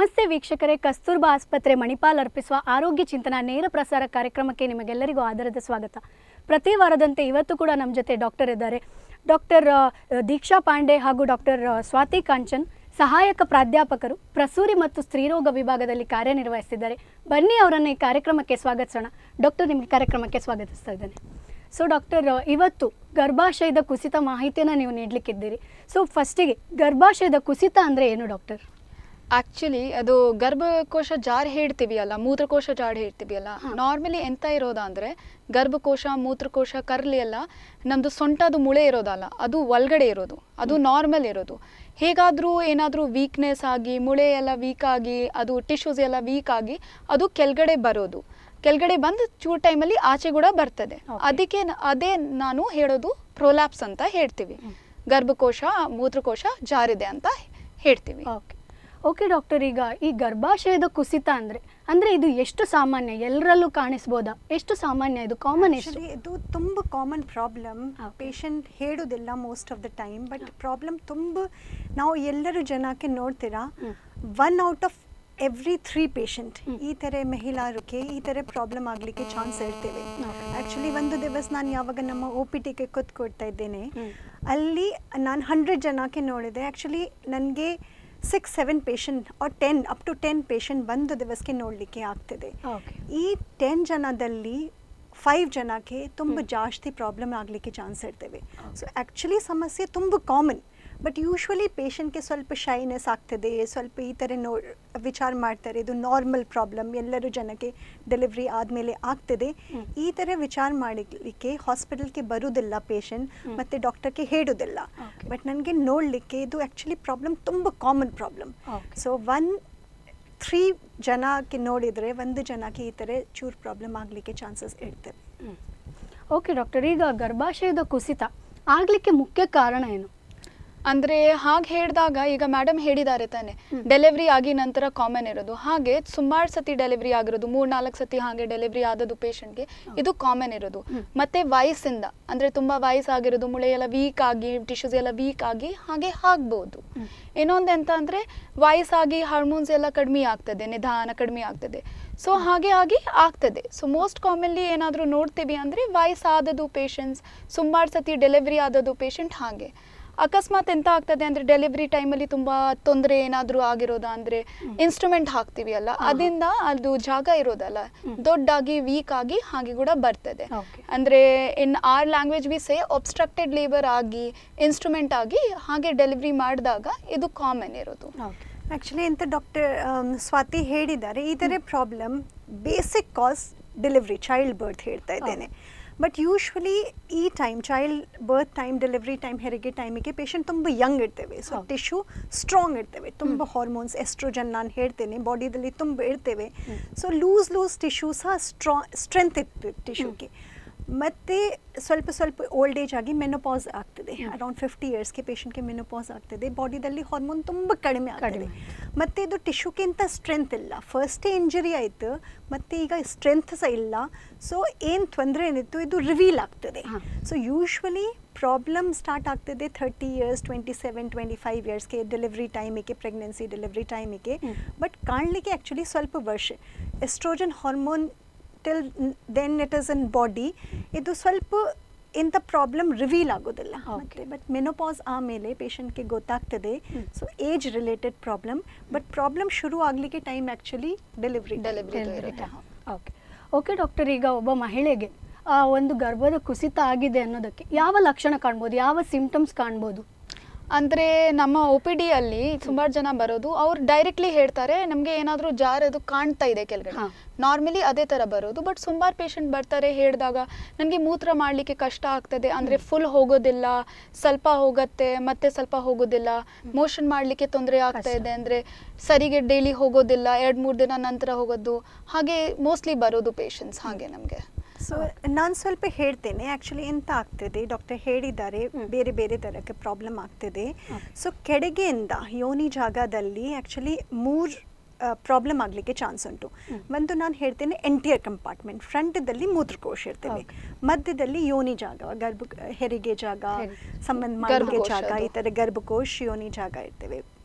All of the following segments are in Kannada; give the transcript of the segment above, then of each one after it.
ನಮಸ್ತೆ ವೀಕ್ಷಕರೇ ಕಸ್ತೂರ್ಬಾ ಆಸ್ಪತ್ರೆ ಮಣಿಪಾಲ್ ಅರ್ಪಿಸುವ ಆರೋಗ್ಯ ಚಿಂತನ ನೇರ ಪ್ರಸಾರ ಕಾರ್ಯಕ್ರಮಕ್ಕೆ ನಿಮಗೆಲ್ಲರಿಗೂ ಆದರದ ಸ್ವಾಗತ ಪ್ರತಿ ವಾರದಂತೆ ಇವತ್ತು ಕೂಡ ನಮ್ಮ ಜೊತೆ ಡಾಕ್ಟರ್ ಇದ್ದಾರೆ ಡಾಕ್ಟರ್ ದೀಕ್ಷಾ ಪಾಂಡೆ ಹಾಗೂ ಡಾಕ್ಟರ್ ಸ್ವಾತಿ ಕಾಂಚನ್ ಸಹಾಯಕ ಪ್ರಾಧ್ಯಾಪಕರು ಪ್ರಸೂರಿ ಮತ್ತು ಸ್ತ್ರೀರೋಗ ವಿಭಾಗದಲ್ಲಿ ಕಾರ್ಯನಿರ್ವಹಿಸಿದ್ದಾರೆ ಬನ್ನಿ ಅವರನ್ನು ಈ ಕಾರ್ಯಕ್ರಮಕ್ಕೆ ಸ್ವಾಗತಿಸೋಣ ಡಾಕ್ಟರ್ ನಿಮಗೆ ಕಾರ್ಯಕ್ರಮಕ್ಕೆ ಸ್ವಾಗತಿಸ್ತಾ ಇದ್ದೇನೆ ಸೊ ಡಾಕ್ಟರ್ ಇವತ್ತು ಗರ್ಭಾಶಯದ ಕುಸಿತ ಮಾಹಿತಿಯನ್ನು ನೀವು ನೀಡಲಿಕ್ಕಿದ್ದೀರಿ ಸೊ ಫಸ್ಟಿಗೆ ಗರ್ಭಾಶಯದ ಕುಸಿತ ಅಂದರೆ ಏನು ಡಾಕ್ಟರ್ ಆಕ್ಚುಲಿ ಅದು ಗರ್ಭಕೋಶ ಜಾರ್ ಹೇಳ್ತೀವಿ ಅಲ್ಲ ಮೂತ್ರಕೋಶ ಜಾರ್ ಹೇಳ್ತೀವಿ ಅಲ್ಲ ಹಾ. ನಾರ್ಮಲಿ ಎಂತ ಇರೋದ ಅಂದ್ರೆ ಗರ್ಭಕೋಶ ಮೂತ್ರಕೋಶ ಕರ್ಲಿ ಎಲ್ಲ ನಮ್ದು ಸೊಂಟದು ಮುಳೆ ಇರೋದಲ್ಲ ಅದು ಒಳಗಡೆ ಇರೋದು ಅದು ನಾರ್ಮಲ್ ಇರೋದು ಹೇಗಾದ್ರೂ ಏನಾದ್ರೂ ವೀಕ್ನೆಸ್ ಆಗಿ ಮುಳೆ ಎಲ್ಲ ವೀಕ್ ಆಗಿ ಅದು ಟಿಶ್ಯೂಸ್ ಎಲ್ಲ ವೀಕ್ ಆಗಿ ಅದು ಕೆಳಗಡೆ ಬರೋದು ಕೆಳಗಡೆ ಬಂದು ಚೂರ್ ಟೈಮಲ್ಲಿ ಆಚೆ ಕೂಡ ಬರ್ತದೆ Okay. ಅದಕ್ಕೆ ನ- ಅದೇ ನಾನು ಹೇಳೋದು ಪ್ರೊಲ್ಯಾಪ್ಸ್ ಅಂತ ಹೇಳ್ತೀವಿ ಹ್ಮ್. ಗರ್ಭಕೋಶ ಮೂತ್ರಕೋಶ ಜಾರಿದೆ ಅಂತ ಹೇಳ್ತೀವಿ ಓಕೆ ಓಕೆ ಡಾಕ್ಟರ್ ಈಗ ಈ ಗರ್ಭಾಶಯದ ಕುಸಿತ ಅಂದರೆ ಅಂದರೆ ಇದು ಎಷ್ಟು ಸಾಮಾನ್ಯ ಎಲ್ಲರಲ್ಲೂ ಕಾಣಿಸ್ಬೋದಾ ಎಷ್ಟು ಸಾಮಾನ್ಯ ಇದು ಕಾಮನ್ ಎಷ್ಟು ಆಕ್ಚುಲಿ ಇದು ತುಂಬ ಕಾಮನ್ ಪ್ರಾಬ್ಲಮ್ Okay. ಪೇಷಂಟ್ ಹೇಳೋದಿಲ್ಲ most of the time but problem ತುಂಬ ನಾವು ಎಲ್ಲರೂ ಜನಕ್ಕೆ ನೋಡ್ತೀರಾ ಹ್ಮ್. One out of every three patient ಹ್ಮ್. ಈ ಥರ ಮಹಿಳೆಯರಿಗೆ ಈ ಥರ ಪ್ರಾಬ್ಲಮ್ ಆಗಲಿಕ್ಕೆ ಚಾನ್ಸ್ ಇರ್ತೇವೆ Okay. ಆ್ಯಕ್ಚುಲಿ ಒಂದು ದಿವಸ ನಾನು ಯಾವಾಗ ನಮ್ಮ ಒ ಪಿ ಟಿಗೆ ಕೂತ್ಕೊಡ್ತಾ ಇದ್ದೇನೆ ಹ್ಮ್. ಅಲ್ಲಿ ನಾನು ಹಂಡ್ರೆಡ್ ಜನಕ್ಕೆ ನೋಡಿದೆ ಆ್ಯಕ್ಚುಲಿ ನನಗೆ six seven patient or ten up to ten patient ಒಂದು ದಿವಸಕ್ಕೆ ನೋಡಲಿಕ್ಕೆ ಆಗ್ತದೆ ಓಕೆ ಈ ಟೆನ್ ಜನದಲ್ಲಿ ಫೈವ್ ಜನಕ್ಕೆ ತುಂಬ ಜಾಸ್ತಿ ಪ್ರಾಬ್ಲಮ್ ಆಗಲಿಕ್ಕೆ ಚಾನ್ಸ್ ಇರ್ತೇವೆ ಸೊ ಆ್ಯಕ್ಚುಲಿ ಸಮಸ್ಯೆ ತುಂಬ ಕಾಮನ್ ಬಟ್ ಯೂಶ್ವಲಿ ಪೇಷಂಟ್ಗೆ ಸ್ವಲ್ಪ ಶೈನೆಸ್ ಆಗ್ತದೆ ಸ್ವಲ್ಪ ಈ ಥರ ನೋ ವಿಚಾರ ಮಾಡ್ತಾರೆ ಇದು ನಾರ್ಮಲ್ ಪ್ರಾಬ್ಲಮ್ ಎಲ್ಲರೂ ಜನಕ್ಕೆ ಡೆಲಿವ್ರಿ ಆದಮೇಲೆ ಆಗ್ತದೆ ಹ್ಮ್. ಈ ಥರ ವಿಚಾರ ಮಾಡಲಿಕ್ಕೆ ಹಾಸ್ಪಿಟಲ್ಗೆ ಬರುವುದಿಲ್ಲ ಪೇಷಂಟ್ ಹ್ಮ್. ಮತ್ತು ಡಾಕ್ಟರ್ಗೆ ಹೇಳೋದಿಲ್ಲ Okay. ಬಟ್ ನನಗೆ ನೋಡಲಿಕ್ಕೆ ಇದು ಆ್ಯಕ್ಚುಲಿ ಪ್ರಾಬ್ಲಮ್ ತುಂಬ common problem Okay. So one three ಜನಕ್ಕೆ ನೋಡಿದರೆ ಒಂದು ಜನಕ್ಕೆ ಈ ಥರ ಚೂರು ಪ್ರಾಬ್ಲಮ್ ಆಗಲಿಕ್ಕೆ ಚಾನ್ಸಸ್ ಇರ್ತವೆ ಓಕೆ ಡಾಕ್ಟರ್ ಈಗ ಗರ್ಭಾಶಯದ ಕುಸಿತ ಆಗಲಿಕ್ಕೆ ಮುಖ್ಯ ಕಾರಣ ಏನು ಅಂದ್ರೆ ಹಾಗೆ ಹೇಳಿದಾಗ ಈಗ ಮೇಡಮ್ ಹೇಳಿದ್ದಾರೆ ತಾನೆ ಹ್ಮ್. ಡೆಲಿವರಿ ಆಗಿ ನಂತರ ಕಾಮನ್ ಇರೋದು ಹಾಗೆ ಸುಮಾರು ಸತಿ ಡೆಲಿವರಿ ಆಗಿರೋದು ಮೂರ್ ನಾಲ್ಕು ಸತಿ ಹಾಗೆ ಡೆಲಿವರಿ ಆದದ್ದು ಪೇಷಂಟ್ಗೆ ಇದು ಕಾಮನ್ ಇರೋದು ಹ್ಮ್. ಮತ್ತೆ ವಯಸ್ಸಿಂದ ಅಂದ್ರೆ ತುಂಬಾ ವಯಸ್ಸಾಗಿರೋದು ಮುಳೆ ಎಲ್ಲ ವೀಕ್ ಆಗಿ ಟಿಶ್ಯೂಸ್ ಎಲ್ಲ ವೀಕ್ ಆಗಿ ಹಾಗೆ ಆಗ್ಬೋದು ಹ್ಮ್. ಇನ್ನೊಂದು ಎಂತ ಅಂದ್ರೆ ವಯಸ್ಸಾಗಿ ಹಾರ್ಮೋನ್ಸ್ ಎಲ್ಲ ಕಡಿಮೆ ಆಗ್ತದೆ ನಿಧಾನ ಕಡಿಮೆ ಆಗ್ತದೆ ಸೊ ಹಾಗೆ ಆಗಿ ಆಗ್ತದೆ ಸೊ ಮೋಸ್ಟ್ ಕಾಮನ್ಲಿ ಏನಾದರೂ ನೋಡ್ತೀವಿ ಅಂದ್ರೆ ವಯಸ್ಸಾದದು ಪೇಷಂಟ್ಸ್ ಸುಮಾರು ಸತಿ ಡೆಲಿವರಿ ಆದದ್ದು ಪೇಷಂಟ್ ಹಾಗೆ ಅಕಸ್ಮಾತ್ ಎಂತ ಆಗ್ತದೆ ಅಂದ್ರೆ ಡೆಲಿವರಿ ಟೈಮಲ್ಲಿ ತುಂಬಾ ತೊಂದರೆ ಏನಾದರೂ ಆಗಿರೋದ ಅಂದ್ರೆ ಇನ್ಸ್ಟ್ರೂಮೆಂಟ್ ಹಾಕ್ತೀವಿ ಅಲ್ಲ ಹಾ. ಅದರಿಂದ ಅದು ಜಾಗ ಇರೋದಲ್ಲ ಹ್ಮ್. ದೊಡ್ಡಾಗಿ ವೀಕ್ ಆಗಿ ಹಾಗೆ ಕೂಡ ಬರ್ತದೆ Okay. ಅಂದ್ರೆ in our language we say obstructed labour ಆಗಿ ಇನ್ಸ್ಟ್ರೂಮೆಂಟ್ ಆಗಿ ಹಾಗೆ ಡೆಲಿವರಿ ಮಾಡಿದಾಗ ಇದು ಕಾಮನ್ ಇರೋದು ಓಕೆ ಆ್ಯಕ್ಚುಲಿ ಅಂತ ಡಾಕ್ಟರ್ ಸ್ವಾತಿ ಹೇಳಿದ್ದಾರೆ ಈ ಥರ problem basic cause delivery child birth ಹೇಳ್ತಾ ಇದ್ದೇನೆ ಬಟ್ ಯೂಶ್ವಲಿ ಈ time child birth time delivery time ಹೆರಿಗೆ ಟೈಮಿಗೆ ಪೇಷಂಟ್ ತುಂಬ ಯಂಗ್ ಇರ್ತೇವೆ ಸೊ ಹೌದು. ಟಿಶ್ಯೂ ಸ್ಟ್ರಾಂಗ್ ಇರ್ತೇವೆ ತುಂಬ ಹಾರ್ಮೋನ್ಸ್ ಎಸ್ಟ್ರೋಜನ್ ನಾನು ಹೇಳ್ತೇನೆ ಬಾಡಿದಲ್ಲಿ ತುಂಬ ಇರ್ತೇವೆ ಹ್ಮ್. ಸೊ ಲೂಸ್ ಲೂಸ್ ಟಿಶ್ಯೂ ಸಹ ಸ್ಟ್ರಾ ಸ್ಟ್ರೆಂತ್ ಇರ್ತದೆ ಟಿಶ್ಯೂಗೆ ಮತ್ತು ಸ್ವಲ್ಪ ಸ್ವಲ್ಪ ಓಲ್ಡ್ ಏಜ್ ಆಗಿ ಮೆನೋಪಾಸ್ ಆಗ್ತದೆ ಹ್ಮ್. ಅರೌಂಡ್ ಫಿಫ್ಟಿ ಇಯರ್ಸ್ಗೆ ಪೇಷಂಟ್ಗೆ ಮೆನೋಪಾಸ್ ಆಗ್ತದೆ ಬಾಡಿದಲ್ಲಿ ಹಾರ್ಮೋನ್ ತುಂಬ ಕಡಿಮೆ ಆಗ್ತದೆ ಕಡಿಮೆ. ಮತ್ತು ಇದು ಟಿಶ್ಯೂಗಿಂತ ಸ್ಟ್ರೆಂತ್ ಇಲ್ಲ ಫಸ್ಟೇ ಇಂಜರಿ ಆಯಿತು ಮತ್ತು ಈಗ ಸ್ಟ್ರೆಂತ್ ಸಹ ಇಲ್ಲ ಸೊ ಏನು ತೊಂದರೆ ಏನಿತ್ತು ಇದು ರಿವೀಲ್ ಆಗ್ತದೆ ಹಾ. ಸೊ ಯೂಶ್ವಲಿ ಪ್ರಾಬ್ಲಮ್ ಸ್ಟಾರ್ಟ್ ಆಗ್ತದೆ thirty years twenty seven twenty five ಇಯರ್ಸ್ಗೆ ಡೆಲಿವ್ರಿ ಟೈಮಿಗೆ ಪ್ರೆಗ್ನೆನ್ಸಿ ಡೆಲಿವ್ರಿ ಟೈಮಿಗೆ ಹ್ಮ್. ಬಟ್ ಕಾಣಲಿಕ್ಕೆ ಆ್ಯಕ್ಚುಲಿ ಸ್ವಲ್ಪ ವರ್ಷ estrogen hormone till then it is in body ಇದು ಸ್ವಲ್ಪ ಇಂಥ ಪ್ರಾಬ್ಲಮ್ ರಿವೀಲ್ ಆಗೋದಿಲ್ಲ Okay. ಮತ್ತೆ ಬಟ್ ಮೆನೋಪಾಸ್ ಆಮೇಲೆ ಪೇಷಂಟ್ಗೆ ಗೊತ್ತಾಗ್ತದೆ ಹ್ಮ್. ಸೊ age related problem but problem ಶುರು ಆಗಲಿಕ್ಕೆ time actually delivery delivery Delivery ಇರುತ್ತೆ time. ಓಕೆ ಓಕೆ ಡಾಕ್ಟರ್ ಈಗ ಒಬ್ಬ ಮಹಿಳೆಗೆ ಆ ಒಂದು ಗರ್ಭದ ಕುಸಿತ ಆಗಿದೆ ಅನ್ನೋದಕ್ಕೆ ಯಾವ ಲಕ್ಷಣ ಕಾಣ್ಬೋದು ಯಾವ ಸಿಂಪ್ಟಮ್ಸ್ ಕಾಣ್ಬೋದು ಅಂದ್ರೆ ನಮ್ಮ ಒ ಪಿ ಡಿ ಅಲ್ಲಿ ಸುಮಾರು ಜನ ಬರೋದು ಅವ್ರು ಡೈರೆಕ್ಟ್ಲಿ ಹೇಳ್ತಾರೆ ನಮಗೆ ಏನಾದರೂ ಜಾರದು ಕಾಣ್ತಾ ಇದೆ ಕೆಳಗಡೆ ಹಾ. ನಾರ್ಮಲಿ ಅದೇ ತರ ಬರೋದು ಬಟ್ ಸುಮಾರು ಪೇಷಂಟ್ ಬರ್ತಾರೆ ಹೇಳಿದಾಗ ನನಗೆ ಮೂತ್ರ ಮಾಡಲಿಕ್ಕೆ ಕಷ್ಟ ಆಗ್ತದೆ ಅಂದ್ರೆ ಫುಲ್ ಹೋಗೋದಿಲ್ಲ ಸ್ವಲ್ಪ ಹೋಗತ್ತೆ ಮತ್ತೆ ಸ್ವಲ್ಪ ಹೋಗೋದಿಲ್ಲ ಮೋಷನ್ ಮಾಡಲಿಕ್ಕೆ ತೊಂದರೆ ಆಗ್ತಾ ಕಷ್ಟ. ಇದೆ ಅಂದ್ರೆ ಸರಿಗೆ ಡೈಲಿ ಹೋಗೋದಿಲ್ಲ ಎರಡು ಮೂರು ದಿನ ನಂತರ ಹೋಗೋದು ಹಾಗೆ ಮೋಸ್ಟ್ಲಿ ಬರೋದು ಪೇಷಂಟ್ಸ್ ಹಾಗೆ ನಮಗೆ ಸೊ ನಾನು ಸ್ವಲ್ಪ ಹೇಳ್ತೇನೆ ಆ್ಯಕ್ಚುಲಿ ಎಂತ ಆಗ್ತದೆ ಡಾಕ್ಟರ್ ಹೇಳಿದ್ದಾರೆ ಹ್ಮ್. ಬೇರೆ ಬೇರೆ ಥರಕ್ಕೆ ಪ್ರಾಬ್ಲಮ್ ಆಗ್ತದೆ Okay. ಸೊ ಕೆಳಗೆಯಿಂದ ಯೋನಿ ಜಾಗದಲ್ಲಿ ಆ್ಯಕ್ಚುಲಿ ಮೂರು ಪ್ರಾಬ್ಲಮ್ ಆಗಲಿಕ್ಕೆ ಚಾನ್ಸ್ ಉಂಟು ಹ್ಮ್. ಒಂದು ನಾನು ಹೇಳ್ತೇನೆ ಎಂಟಿಯರ್ ಕಂಪಾರ್ಟ್ಮೆಂಟ್ ಫ್ರಂಟದಲ್ಲಿ ಮೂತ್ರಕೋಶ ಇರ್ತೇವೆ Okay. ಮಧ್ಯದಲ್ಲಿ ಯೋನಿ ಜಾಗ ಗರ್ಭ ಹೆರಿಗೆ ಜಾಗ ಹೆರಿಗೆ. ಸಂಬಂಧ ಮಾಡಲಿಕ್ಕೆ ಗರ್ಭಕೋಶ ಜಾಗ ಅದು. ಈ ಥರ ಗರ್ಭಕೋಶ ಯೋನಿ ಜಾಗ ಇರ್ತೇವೆ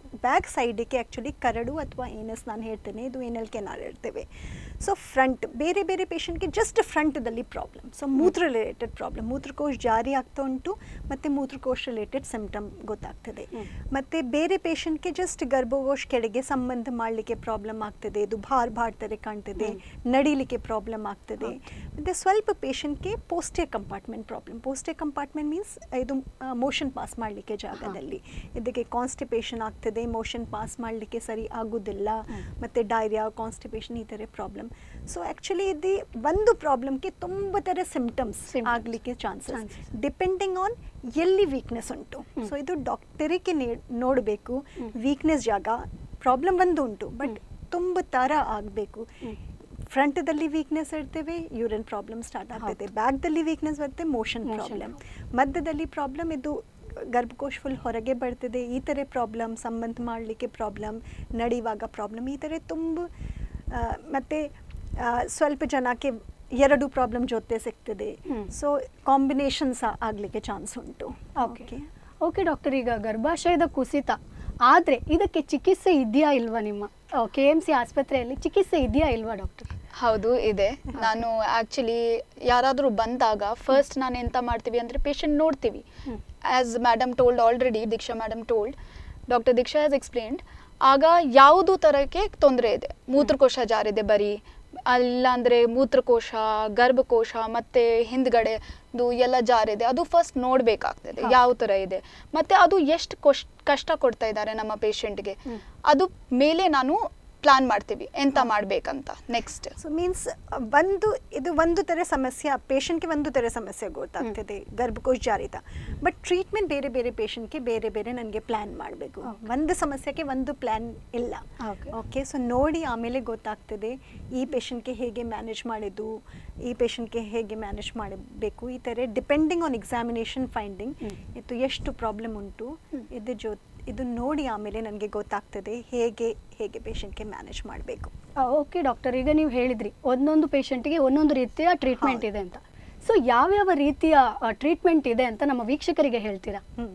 ಬ್ಯಾಕ್ ಸೈಡಿಗೆ ಆ್ಯಕ್ಚುಲಿ ಕರಡು ಅಥವಾ ಏನಸ್ ನಾನು ಹೇಳ್ತೇನೆ ಇದು ಏನಲ್ ಕೆನಾಲ್ ಇರ್ತೇವೆ ಸೊ ಫ್ರಂಟ್ ಬೇರೆ ಬೇರೆ ಪೇಷಂಟ್ಗೆ ಜಸ್ಟ್ ಫ್ರಂಟದಲ್ಲಿ ಪ್ರಾಬ್ಲಮ್ ಸೊ ಮೂತ್ರ ರಿಲೇಟೆಡ್ ಪ್ರಾಬ್ಲಮ್ ಮೂತ್ರಕೋಶ ಜಾರಿ ಆಗ್ತಾ ಉಂಟು ಮತ್ತು ಮೂತ್ರಕೋಶ ರಿಲೇಟೆಡ್ ಸಿಂಪ್ಟಮ್ ಗೊತ್ತಾಗ್ತದೆ ಹ್ಮ್. ಮತ್ತು ಬೇರೆ ಪೇಷಂಟ್ಗೆ ಜಸ್ಟ್ ಗರ್ಭಕೋಶ ಕೆಳಗೆ ಸಂಬಂಧ ಮಾಡಲಿಕ್ಕೆ ಪ್ರಾಬ್ಲಮ್ ಆಗ್ತದೆ ಇದು ಭಾರ್ ಭಾರ್ ಥರ ಕಾಣ್ತದೆ ನಡಿಲಿಕ್ಕೆ ಪ್ರಾಬ್ಲಮ್ ಆಗ್ತದೆ ಮತ್ತು ಸ್ವಲ್ಪ ಪೇಷಂಟ್ಗೆ posterior compartment problem posterior compartment means ಇದು ಮೋಷನ್ ಪಾಸ್ ಮಾಡಲಿಕ್ಕೆ ಜಾಗದಲ್ಲಿ ಇದಕ್ಕೆ ಕಾನ್ಸ್ಟಿಪೇಷನ್ ಆಗ್ತದೆ ಮೋಷನ್ ಪಾಸ್ ಮಾಡಲಿಕ್ಕೆ ಸರಿ ಆಗೋದಿಲ್ಲ ಮತ್ತು ಡೈರಿಯಾ ಕಾನ್ಸ್ಟಿಪೇಷನ್ ಈ ಥರ ಪ್ರಾಬ್ಲಮ್ ಸೊ ಆ್ಯಕ್ಚುಲಿ ಇದು ಒಂದು ಪ್ರಾಬ್ಲಮ್ಗೆ ತುಂಬ ಥರ ಸಿಂಪ್ಟಮ್ಸ್ Symptoms. ಆಗಲಿಕ್ಕೆ ಚಾನ್ಸಸ್ Chances. ಡಿಪೆಂಡಿಂಗ್ ಆನ್ ಎಲ್ಲಿ ವೀಕ್ನೆಸ್ ಉಂಟು ಸೊ ಇದು ಡಾಕ್ಟರಿಗೆ ನೋಡಬೇಕು ವೀಕ್ನೆಸ್ ಜಾಗ ಪ್ರಾಬ್ಲಮ್ ಒಂದು ಉಂಟು ಬಟ್ ತುಂಬ ಥರ ಆಗಬೇಕು ಫ್ರಂಟದಲ್ಲಿ ವೀಕ್ನೆಸ್ ಇರ್ತೇವೆ ಯೂರಿನ್ ಪ್ರಾಬ್ಲಮ್ ಸ್ಟಾರ್ಟ್ ಆಗ್ತದೆ ಬ್ಯಾಕ್ದಲ್ಲಿ ವೀಕ್ನೆಸ್ ಬರುತ್ತೆ ಮೋಷನ್ Motion ಪ್ರಾಬ್ಲಮ್ ಮಧ್ಯದಲ್ಲಿ ಪ್ರಾಬ್ಲಮ್ ಇದು ಗರ್ಭಕೋಶ ಫುಲ್ ಹೊರಗೆ ಬರ್ತದೆ ಈ ಥರ ಪ್ರಾಬ್ಲಮ್ ಸಂಬಂಧ ಮಾಡಲಿಕ್ಕೆ ಪ್ರಾಬ್ಲಮ್ ನಡೆಯುವಾಗ ಪ್ರಾಬ್ಲಮ್ ಈ ಥರ ತುಂಬ ಆ, ಮತ್ತೆ ಆ, ಸ್ವಲ್ಪ ಜನಕ್ಕೆ ಎರಡು ಪ್ರಾಬ್ಲಮ್ ಜೊತೆ ಸಿಗ್ತದೆ ಹ್ಮ್. ಸೊ ಕಾಂಬಿನೇಷನ್ ಸಹ ಆಗಲಿಕ್ಕೆ ಚಾನ್ಸ್ ಉಂಟು ಓಕೆ ಓಕೆ ಡಾಕ್ಟರ್ ಈಗ ಗರ್ಭಾಶಯದ ಕುಸಿತ ಆದರೆ ಇದಕ್ಕೆ ಚಿಕಿತ್ಸೆ ಇದೆಯಾ ಇಲ್ವಾ ನಿಮ್ಮ ಕೆ ಎಮ್ ಸಿ ಆಸ್ಪತ್ರೆಯಲ್ಲಿ ಚಿಕಿತ್ಸೆ ಇದೆಯಾ ಇಲ್ವಾ ಡಾಕ್ಟರ್ ಹೌದು ಇದೆ ನಾನು ಆ್ಯಕ್ಚುಲಿ ಯಾರಾದರೂ ಬಂದಾಗ ಫಸ್ಟ್ ನಾನು ಎಂತ ಮಾಡ್ತೀವಿ ಅಂದರೆ ಪೇಷಂಟ್ ನೋಡ್ತೀವಿ ಹ್ಮ್. As madam told already Deeksha madam told doctor Deeksha has explained ಆಗ ಯಾವುದು ಥರಕ್ಕೆ ತೊಂದರೆ ಇದೆ ಮೂತ್ರಕೋಶ ಜಾರಿದೆ ಬರೀ ಅಲ್ಲಾಂದರೆ ಮೂತ್ರಕೋಶ ಗರ್ಭಕೋಶ ಮತ್ತು ಹಿಂದ್ಗಡೆದು ಎಲ್ಲ ಜಾರಿದೆ ಅದು ಫಸ್ಟ್ ನೋಡಬೇಕಾಗ್ತದೆ ಹೌದು. ಯಾವ ಥರ ಇದೆ ಮತ್ತು ಅದು ಎಷ್ಟು ಕೊಶ್ ಕಷ್ಟ ಕೊಡ್ತಾ ಇದ್ದಾರೆ ನಮ್ಮ ಪೇಷಂಟ್ಗೆ ಹ್ಮ್. ಅದು ಮೇಲೆ ನಾನು ಪ್ಲಾನ್ ಮಾಡ್ತೀವಿ ಎಂತ ಮಾಡ್ಬೇಕಂತ ನೆಕ್ಸ್ಟ್ ಸೊ ಮೀನ್ಸ್ ಒಂದು ಇದು ಒಂದು ಥರ ಸಮಸ್ಯೆ ಪೇಷಂಟ್ಗೆ ಒಂದು ಥರ ಸಮಸ್ಯೆ ಗೊತ್ತಾಗ್ತದೆ ಗರ್ಭಕೋಶ ಜಾರಿತ ಬಟ್ ಟ್ರೀಟ್ಮೆಂಟ್ ಬೇರೆ ಬೇರೆ ಪೇಷಂಟ್ಗೆ ಬೇರೆ ಬೇರೆ ನನಗೆ ಪ್ಲ್ಯಾನ್ ಮಾಡಬೇಕು Okay. ಒಂದು ಸಮಸ್ಯೆಗೆ ಒಂದು ಪ್ಲ್ಯಾನ್ ಇಲ್ಲ Okay. ಓಕೆ ಸೊ ನೋಡಿ ಆಮೇಲೆ ಗೊತ್ತಾಗ್ತದೆ ಈ ಪೇಷಂಟ್ಗೆ ಹೇಗೆ ಮ್ಯಾನೇಜ್ ಮಾಡೋದು ಈ ಪೇಷಂಟ್ಗೆ ಹೇಗೆ ಮ್ಯಾನೇಜ್ ಮಾಡಬೇಕು ಈ ಥರ ಡಿಪೆಂಡಿಂಗ್ ಆನ್ ಎಕ್ಸಾಮಿನೇಷನ್ ಫೈಂಡಿಂಗ್ ಹ್ಮ್. ಇದು ಎಷ್ಟು ಪ್ರಾಬ್ಲಮ್ ಉಂಟು ಇದ್ರ ಜೊ ಇದು ನೋಡಿ ಆಮೇಲೆ ನನಗೆ ಗೊತ್ತಾಗ್ತದೆ ಹೇಗೆ ಹೇಗೆ ಪೇಷಂಟ್ಗೆ ಮ್ಯಾನೇಜ್ ಮಾಡಬೇಕು ಓಕೆ ಡಾಕ್ಟರ್ ಈಗ ನೀವು ಹೇಳಿದ್ರಿ ಒಂದೊಂದು ಪೇಷಂಟ್ಗೆ ಒಂದೊಂದು ರೀತಿಯ ಟ್ರೀಟ್ಮೆಂಟ್ ಹೌದು. ಇದೆ ಅಂತ ಸೊ ಯಾವ್ಯಾವ ರೀತಿಯ ಟ್ರೀಟ್ಮೆಂಟ್ ಇದೆ ಅಂತ ನಮ್ಮ ವೀಕ್ಷಕರಿಗೆ ಹೇಳ್ತೀರಾ ಹ್ಮ್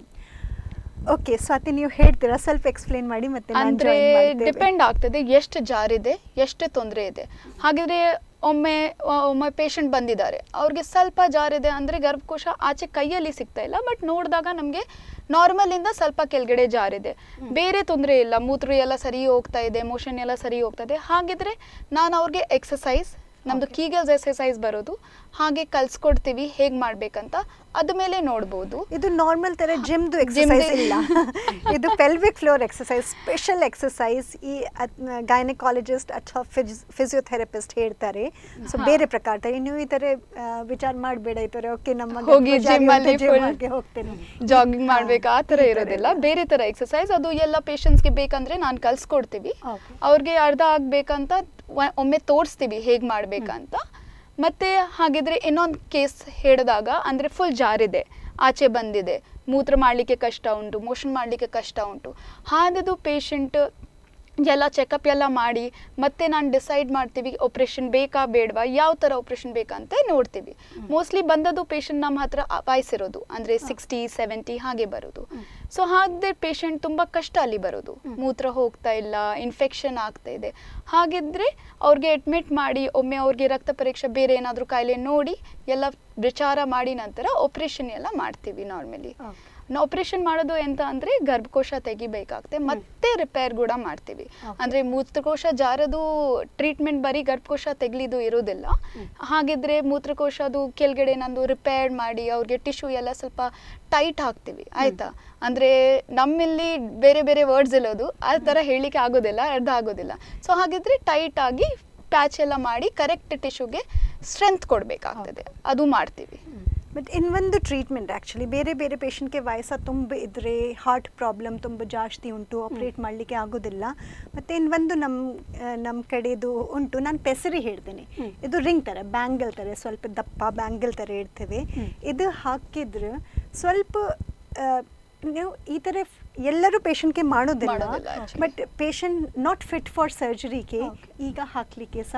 ಓಕೆ ಸ್ವಾತಿ ನೀವು ಹೇಳ್ತೀರಾ ಸ್ವಲ್ಪ ಎಕ್ಸ್ಪ್ಲೇನ್ ಮಾಡಿ ಮತ್ತೆ ನಾನ್ ಅಂದ್ರೆ join ಮಾಡ್ತೇವೆ. ಡಿಪೆಂಡ್ ಆಗ್ತದೆ ಎಷ್ಟು ಜಾರಿದೆ ಎಷ್ಟು ತೊಂದರೆ ಇದೆ ಹಾಗಿದ್ರೆ ಒಮ್ಮೆ ಒ- ಒಮ್ಮೆ ಪೇಷಂಟ್ ಬಂದಿದ್ದಾರೆ ಅವ್ರಿಗೆ ಸ್ವಲ್ಪ ಜಾರಿದೆ ಅಂದ್ರೆ ಗರ್ಭಕೋಶ ಆಚೆ ಕೈಯಲ್ಲಿ ಸಿಗ್ತಾ ಇಲ್ಲ ಬಟ್ ನೋಡಿದಾಗ ನಮಗೆ ನಾರ್ಮಲ್ ಇಂದ ಸ್ವಲ್ಪ ಕೆಳಗಡೆ ಜಾರಿದೆ ಬೇರೆ ತೊಂದರೆ ಇಲ್ಲ ಮೂತ್ರ ಎಲ್ಲ ಸರಿ ಹೋಗ್ತಾ ಇದೆ ಮೋಷನ್ ಎಲ್ಲ ಸರಿ ಹೋಗ್ತಾ ಇದೆ ಹಾಗಿದ್ರೆ ನಾನು ಅವ್ರಿಗೆ ಎಕ್ಸಸೈಸ್ ನಮ್ದು ಕೀಗಲ್ಸ್ ಎಕ್ಸಸೈಸ್ ಬರೋದು ಹಾಗೆ ಕಲ್ಸ್ಕೊಡ್ತೀವಿ ಹೇಗ್ ಮಾಡ್ಬೇಕಂತ ಅದ ಮೇಲೆ ನೋಡ್ಬೋದು ಇದು ನಾರ್ಮಲ್ ತರ ಜಿಮ್ದು Gym ಎಕ್ಸಸೈಸ್ ದು- ಇಲ್ಲ ಇದು pelvic floor exercise special exercise ಈ ಗೈನಕಾಲಜಿಸ್ಟ್ ಅಥವಾ ಫಿಸಿಯೋಥೆರಪಿಸ್ಟ್ ಹೇಳ್ತಾರೆ ಸೊ ಹಾ. ಬೇರೆ ಪ್ರಕಾರ ನೀವು ಈ ತರ ಆ, ವಿಚಾರ ಮಾಡಬೇಡ ಈ ತರ ಓಕೆ ನಮ್ಮ ಹೋಗಿ ಗರ್ಭ ಜಿಮ್ ಜಾರಿ ಅಲ್ಲಿ ಅಂತ gym full ಆಗಿ ಹೋಗ್ತೇನೆ ಜಾಗಿಂಗ್ ಹಾ, ಮಾಡ್ಬೇಕು ಆ ಥರ ಈ ಇರೋದಿಲ್ಲ ಇಲ್ಲ. ಬೇರೆ ಥರ ಎಕ್ಸಸೈಸ್ ಅದು ಎಲ್ಲ ಪೇಷಂಟ್ಸ್ಗೆ ಬೇಕಂದ್ರೆ ನಾನು ಕಲ್ಸ್ಕೊಡ್ತೀವಿ Okay. ಅವ್ರಿಗೆ ಅರ್ಧ ಆಗ್ಬೇಕಂತ ವ- ಒಮ್ಮೆ ತೋರಿಸ್ತೀವಿ ಹೇಗೆ ಮಾಡ್ಬೇಕಂತ ಮತ್ತೆ ಹಾಗಿದ್ರೆ ಇನ್ನೊಂದು ಕೇಸ್ ಹೇಳಿದಾಗ ಅಂದ್ರೆ ಫುಲ್ ಜಾರಿದೆ ಆಚೆ ಬಂದಿದೆ ಮೂತ್ರ ಮಾಡಲಿಕ್ಕೆ ಕಷ್ಟ ಉಂಟು ಮೋಷನ್ ಮಾಡಲಿಕ್ಕೆ ಕಷ್ಟ ಉಂಟು ಹಾಗದು ಪೇಷಂಟ್ ಎಲ್ಲ ಚೆಕಪ್ ಎಲ್ಲ ಮಾಡಿ ಮತ್ತೆ ನಾನು ಡಿಸೈಡ್ ಮಾಡ್ತೀವಿ ಆಪ್ರೇಷನ್ ಬೇಕಾ ಬೇಡವಾ ಯಾವ ಥರ ಆಪ್ರೇಷನ್ ಬೇಕಂತ ನೋಡ್ತೀವಿ ಮೋಸ್ಟ್ಲಿ ಬಂದದ್ದು ಪೇಷಂಟ್ ನಮ್ಮ ಹತ್ರ ವಯಸ್ಸಿರೋದು ಅಂದರೆ ಸಿಕ್ಸ್ಟಿ ಸೆವೆಂಟಿ ಹಾಗೆ ಬರೋದು ಸೊ ಹಾಗೆ ಪೇಷಂಟ್ ತುಂಬ ಕಷ್ಟ ಅಲ್ಲಿ ಬರೋದು ಮೂತ್ರ ಹೋಗ್ತಾ ಇಲ್ಲ ಇನ್ಫೆಕ್ಷನ್ ಆಗ್ತಾ ಇದೆ ಹಾಗಿದ್ರೆ ಅವ್ರಿಗೆ ಅಡ್ಮಿಟ್ ಮಾಡಿ ಒಮ್ಮೆ ಅವ್ರಿಗೆ ರಕ್ತ ಪರೀಕ್ಷೆ ಬೇರೆ ಏನಾದರೂ ಕಾಯಿಲೆ ನೋಡಿ ಎಲ್ಲ ವಿಚಾರ ಮಾಡಿ ನಂತರ ಆಪ್ರೇಷನ್ ಎಲ್ಲ ಮಾಡ್ತೀವಿ ನಾರ್ಮಲಿ ಆಪರೇಷನ್ ಮಾಡೋದು ಎಂತ ಅಂದ್ರೆ ಗರ್ಭಕೋಶ ತೆಗಿಬೇಕಾಗ್ತದೆ ಮತ್ತೆ ರಿಪೇರ್ ಕೂಡ ಮಾಡ್ತೀವಿ Okay. ಅಂದ್ರೆ ಮೂತ್ರಕೋಶ ಜಾರದು ಟ್ರೀಟ್ಮೆಂಟ್ ಬರೀ ಗರ್ಭಕೋಶ ತೆಗ್ಲಿದು ಇರೋದಿಲ್ಲ ಹಾಗಿದ್ರೆ ಮೂತ್ರಕೋಶದು ಕೆಳಗಡೆ ನಂದು ರಿಪೇರ್ ಮಾಡಿ ಅವ್ರಿಗೆ ಟಿಶ್ಯೂ ಎಲ್ಲ ಸ್ವಲ್ಪ ಟೈಟ್ ಹಾಕ್ತೀವಿ ಆಯ್ತಾ ಅಂದ್ರೆ ನಮ್ಮಲ್ಲಿ ಬೇರೆ ಬೇರೆ ವರ್ಡ್ಸ್ ಇರೋದು ಆ ಥರ ಹೇಳಲಿಕ್ಕೆ ಆಗೋದಿಲ್ಲ ಅರ್ಥ ಆಗೋದಿಲ್ಲ ಸೊ ಹಾಗಿದ್ರೆ ಟೈಟ್ ಆಗಿ ಪ್ಯಾಚ್ ಎಲ್ಲ ಮಾಡಿ ಕರೆಕ್ಟ್ ಟಿಶ್ಯೂಗೆ ಸ್ಟ್ರೆಂತ್ ಕೊಡಬೇಕಾಗ್ತದೆ ಅದು ಮಾಡ್ತೀವಿ ಬಟ್ ಇನ್ನೊಂದು ಟ್ರೀಟ್ಮೆಂಟ್ ಆ್ಯಕ್ಚುಲಿ ಬೇರೆ ಬೇರೆ ಪೇಷಂಟ್ಗೆ ವಯಸ್ಸು ತುಂಬ ಇದ್ದರೆ ಹಾರ್ಟ್ ಪ್ರಾಬ್ಲಮ್ ತುಂಬ ಜಾಸ್ತಿ ಉಂಟು ಆಪ್ರೇಟ್ ಮಾಡಲಿಕ್ಕೆ ಆಗೋದಿಲ್ಲ ಮತ್ತು ಇನ್ನೊಂದು ನಮ್ಮ ನಮ್ಮ ಕಡೆದು ಉಂಟು ನಾನು ಪೆಸರಿ ಹೇಳ್ತೇನೆ ಹ್ಮ್. ಇದು ರಿಂಗ್ ಥರ ಬ್ಯಾಂಗಲ್ ಥರ ಸ್ವಲ್ಪ ದಪ್ಪ ಬ್ಯಾಂಗಲ್ ಥರ ಇಡ್ತೇವೆ ಹ್ಮ್. ಇದು ಹಾಕಿದ್ರೆ ಸ್ವಲ್ಪ ಆ, ನೀವು ಈ ಥರ ಫ್- ಎಲ್ಲರೂ ಪೇಷಂಟ್ಗೆ ಮಾಡೋದಿಲ್ಲ ಮಾಡೋದಿಲ್ಲ actually. But patient not fit for ಸರ್ಜರಿಗೆ Okay. ಈಗ ಹಾಕಲಿಕ್ಕೆ ಸಹ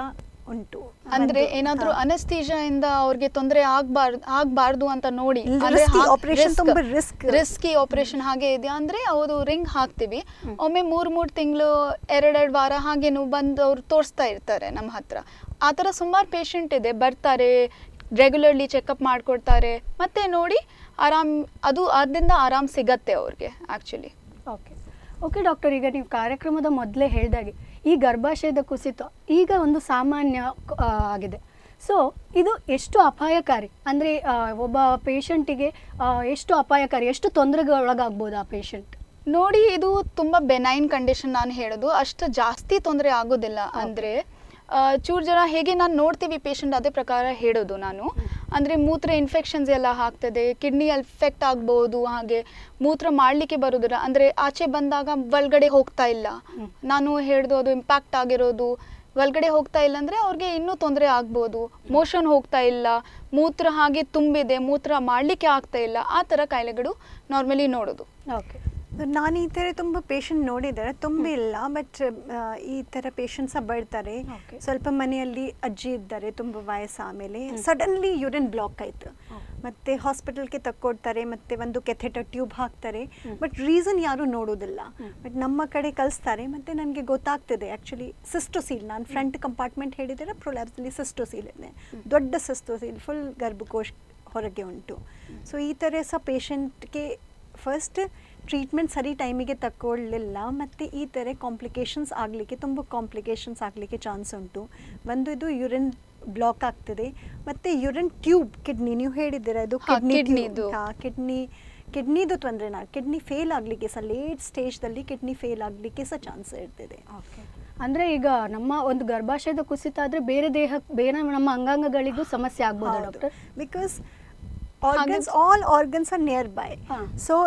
ಉಂಟು ಅಂದ್ರೆ ಒಂದು- ಏನಾದ್ರೂ ಹಾ. ಅನಸ್ತೀಜಾ ಇಂದ ಅವ್ರಿಗೆ ತೊಂದರೆ ಆಗ್ಬಾರ್ದು ಆಗ್ಬಾರ್ದು ಅಂತ ನೋಡಿ ಇಲ್ಲ, risky operation ತುಂಬಾ risk. ರಿಸ್ಕಿ ಆಪರೇಷನ್ ಹಾಗೆ ಇದೆಯಾ ಅಂದ್ರೆ ಅವರು ರಿಂಗ್ ಹಾಕ್ತಿವಿ ಒಮ್ಮೆ ಮೂರ್ ಮೂರ್ ತಿಂಗಳು ಎರಡೆರಡು ವಾರ ಹಾಗೇನು ಬಂದು ಅವ್ರು ತೋರಿಸ್ತಾ ಇರ್ತಾರೆ ನಮ್ಮ ಹತ್ರ ಆ ಥರ ಸುಮಾರು ಪೇಷಂಟ್ ಇದೆ ಬರ್ತಾರೆ ರೆಗ್ಯುಲರ್ಲಿ ಚೆಕಪ್ ಮಾಡ್ಕೊಡ್ತಾರೆ ಮತ್ತೆ ನೋಡಿ ಆರಾಮ್ ಅದು ಅದರಿಂದ ಆರಾಮ್ ಸಿಗತ್ತೆ ಅವ್ರಿಗೆ ಆಕ್ಚುಲಿ ಓಕೆ ಓಕೆ ಡಾಕ್ಟರ್ ಈಗ ನೀವು ಕಾರ್ಯಕ್ರಮದ ಮೊದಲೇ ಹೇಳ್ದಾಗೆ ಈ ಗರ್ಭಾಶಯದ ಕುಸಿತ ಈಗ ಒಂದು ಸಾಮಾನ್ಯ ಆ, ಆಗಿದೆ ಸೊ ಇದು ಎಷ್ಟು ಅಪಾಯಕಾರಿ ಅಂದರೆ ಒಬ್ಬ ಪೇಷಂಟಿಗೆ ಎಷ್ಟು ಅಪಾಯಕಾರಿ ಎಷ್ಟು ತೊಂದರೆಗೆ ಒಳಗಾಗ್ಬೋದು ಆ ಪೇಷಂಟ್ ನೋಡಿ ಇದು ತುಂಬಾ ಬೆನೈನ್ ಕಂಡೀಷನ್ ನಾನು ಹೇಳೋದು ಅಷ್ಟು ಜಾಸ್ತಿ ತೊಂದರೆ ಆಗೋದಿಲ್ಲ ಅಂದ್ರೆ ಆ, ಚೂರು ಜನ ಹೇಗೆ ನಾನು ನೋಡ್ತೀವಿ ಪೇಷಂಟ್ ಅದೇ ಪ್ರಕಾರ ಹೇಳೋದು ನಾನು ಅಂದ್ರೆ ಮೂತ್ರ ಇನ್ಫೆಕ್ಷನ್ಸ್ ಎಲ್ಲ ಆಗ್ತದೆ ಕಿಡ್ನಿ ಎಫೆಕ್ಟ್ ಆಗ್ಬೋದು ಹಾಗೆ ಮೂತ್ರ ಮಾಡಲಿಕ್ಕೆ ಬರೋದಿಲ್ಲ ಅಂದ್ರೆ ಆಚೆ ಬಂದಾಗ ಒಳಗಡೆ ಹೋಗ್ತಾ ಇಲ್ಲ ಹ್ಮ್. ನಾನು ಹೇಳ್ದು ಅದು ಇಂಪ್ಯಾಕ್ಟ್ ಆಗಿರೋದು ಒಳಗಡೆ ಹೋಗ್ತಾ ಇಲ್ಲ ಅಂದ್ರೆ ಅವ್ರಿಗೆ ಇನ್ನೂ ತೊಂದರೆ ಆಗ್ಬೋದು ಮೋಷನ್ ಹೋಗ್ತಾ ಇಲ್ಲ ಮೂತ್ರ ಹಾಗೆ ತುಂಬಿದೆ ಮೂತ್ರ ಮಾಡಲಿಕ್ಕೆ ಆಗ್ತಾ ಇಲ್ಲ ಆ ಥರ ಕಾಯಿಲೆಗಳು ನಾರ್ಮಲಿ ನೋಡೋದು ಓಕೆ ನಾನು ಈ ಥರ ತುಂಬ ಪೇಷಂಟ್ ನೋಡಿದ್ದಾರೆ ತುಂಬ ಇಲ್ಲ ಬಟ್ ಈ ಥರ ಪೇಷಂಟ್ಸ ಬರ್ತಾರೆ Okay. ಸ್ವಲ್ಪ ಮನೆಯಲ್ಲಿ ಅಜ್ಜಿ ಇದ್ದಾರೆ ತುಂಬ ವಯಸ್ಸು ಆಮೇಲೆ ಸಡನ್ಲಿ ಯೂರಿನ್ ಬ್ಲಾಕ್ ಆಯಿತು ಮತ್ತೆ ಹಾಸ್ಪಿಟಲ್ಗೆ ತಕ್ಕೊಡ್ತಾರೆ ಮತ್ತೆ ಒಂದು ಕೆಥೆಟರ್ ಟ್ಯೂಬ್ ಹಾಕ್ತಾರೆ ಬಟ್ ರೀಸನ್ ಯಾರು ನೋಡೋದಿಲ್ಲ ಬಟ್ ನಮ್ಮ ಕಡೆ ಕಳಿಸ್ತಾರೆ ಮತ್ತೆ ನನಗೆ ಗೊತ್ತಾಗ್ತದೆ ಆ್ಯಕ್ಚುಲಿ ಸಿಸ್ಟೋಸೀಲ್ ನಾನು ಫ್ರಂಟ್ ಕಂಪಾರ್ಟ್ಮೆಂಟ್ ಹೇಳಿದರೆ ಪ್ರೊಲ್ಯಾಬ್ಸಲ್ಲಿ ಸಿಸ್ಟೋಸೀಲ್ ಇದೆ ದೊಡ್ಡ ಸಿಸ್ಟೋಸೀಲ್ ಫುಲ್ ಗರ್ಭಕೋಶ ಹೊರಗೆ ಉಂಟು ಸೊ ಈ ಥರ ಸಹ ಪೇಷಂಟ್ಗೆ ಫಸ್ಟ್ ಟ್ರೀಟ್ಮೆಂಟ್ ಸರಿ ಟೈಮಿಗೆ ತಗೊಳ್ಳಿಲ್ಲ ಮತ್ತು ಈ ಥರ ಕಾಂಪ್ಲಿಕೇಶನ್ಸ್ ಆಗಲಿಕ್ಕೆ ತುಂಬ ಕಾಂಪ್ಲಿಕೇಶನ್ಸ್ ಆಗಲಿಕ್ಕೆ ಚಾನ್ಸ್ ಉಂಟು ಒಂದು ಇದು ಯುರಿನ್ ಬ್ಲಾಕ್ ಆಗ್ತದೆ ಮತ್ತು ಯುರಿನ್ ಟ್ಯೂಬ್ ಕಿಡ್ನಿ ನೀವು ಹೇಳಿದ್ದೀರ ಇದು ಹಾ, ಕಿಡ್ನಿ ಕಿಡ್ನಿದು. ಕಿಡ್ನಿ ಕಿಡ್ನಿದು ತೊಂದರೆನಾ ಕಿಡ್ನಿ ಫೇಲ್ ಆಗಲಿಕ್ಕೆ ಸಹ ಲೇಟ್ ಸ್ಟೇಜ್ದಲ್ಲಿ ಕಿಡ್ನಿ ಫೇಲ್ ಆಗಲಿಕ್ಕೆ ಸಹ ಚಾನ್ಸ್ ಇರ್ತದೆ ಓಕೆ ಅಂದರೆ ಈಗ ನಮ್ಮ ಒಂದು ಗರ್ಭಾಶಯದ ಕುಸಿತ ಆದರೆ ಬೇರೆ ದೇಹಕ್ಕೆ ಬೇರೆ ನಮ್ಮ ಅಂಗಾಂಗಗಳಿಗೂ ಸಮಸ್ಯೆ ಆಗ್ಬೋದಾ doctor because organs all organs are near by ಹಾ. ಸೊ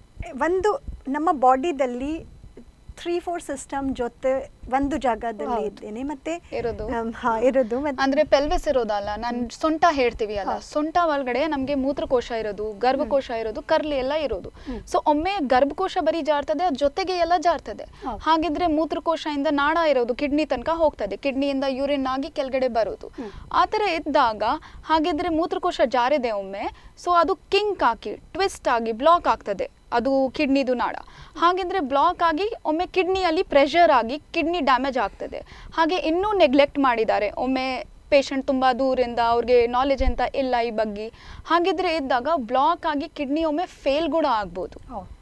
ಒಂದು ನಮ್ಮ ಬಾಡಿದಲ್ಲಿ ತ್ರೀ ಫೋರ್ ಸಿಸ್ಟಮ್ ಜೊತೆ ಒಂದು ಜಾಗದಲ್ಲಿ ಹೌದು. ಇದ್ದೇನೆ ಮತ್ತೆ ಇರೋದು. ಆಮ್, ಹಾ ಇರೋದು ಮತ್ತೆ ಅಂದ್ರೆ ಪೆಲ್ವೆಸ್ ಇರೋದಲ್ಲ ನಾನು ಸೊಂಟ ಹೇಳ್ತೀವಿ ಅಲ್ಲ ಸೊಂಟ ಒಳಗಡೆ ನಮ್ಗೆ ಮೂತ್ರಕೋಶ ಇರೋದು ಗರ್ಭಕೋಶ ಇರೋದು ಕರ್ಲಿ ಎಲ್ಲ ಇರೋದು ಸೊ ಒಮ್ಮೆ ಗರ್ಭಕೋಶ ಬರೀ ಜಾರ್ತದೆ ಅದ್ ಜೊತೆಗೆ ಎಲ್ಲ ಜಾರ್ತದೆ ಹೌದು. ಹಾಗಿದ್ರೆ ಮೂತ್ರಕೋಶದಿಂದ ನಾಡ ಇರೋದು ಕಿಡ್ನಿ ತನಕ ಹೋಗ್ತದೆ ಕಿಡ್ನಿಯಿಂದ ಯೂರಿನ್ ಆಗಿ ಕೆಳಗಡೆ ಬರೋದು ಆ ಥರ ಇದ್ದಾಗ ಹಾಗಿದ್ರೆ ಮೂತ್ರಕೋಶ ಜಾರಿದೆ ಒಮ್ಮೆ ಸೊ ಅದು ಕಿಂಕ್ ಹಾಕಿ ಟ್ವಿಸ್ಟ್ ಆಗಿ ಬ್ಲಾಕ್ ಆಗ್ತದೆ ಅದು ಕಿಡ್ನಿದು ನಾಡ ಹಾಗಿದ್ರೆ ಬ್ಲಾಕ್ ಆಗಿ ಒಮ್ಮೆ ಕಿಡ್ನಿಯಲ್ಲಿ ಪ್ರೆಷರ್ ಆಗಿ ಕಿಡ್ನಿ ಡ್ಯಾಮೇಜ್ ಆಗ್ತದೆ ಹಾಗೆ ಇನ್ನೂ ನೆಗ್ಲೆಕ್ಟ್ ಮಾಡಿದ್ದಾರೆ ಒಮ್ಮೆ ಪೇಷಂಟ್ ತುಂಬ ದೂರಿಂದ ಅವ್ರಿಗೆ ನಾಲೆಜ್ ಅಂತ ಇಲ್ಲ ಈ ಬಗ್ಗೆ ಹಾಗಿದ್ರೆ ಇದ್ದಾಗ ಬ್ಲಾಕ್ ಆಗಿ ಕಿಡ್ನಿ ಒಮ್ಮೆ ಫೇಲ್ ಕೂಡ ಆಗ್ಬೋದು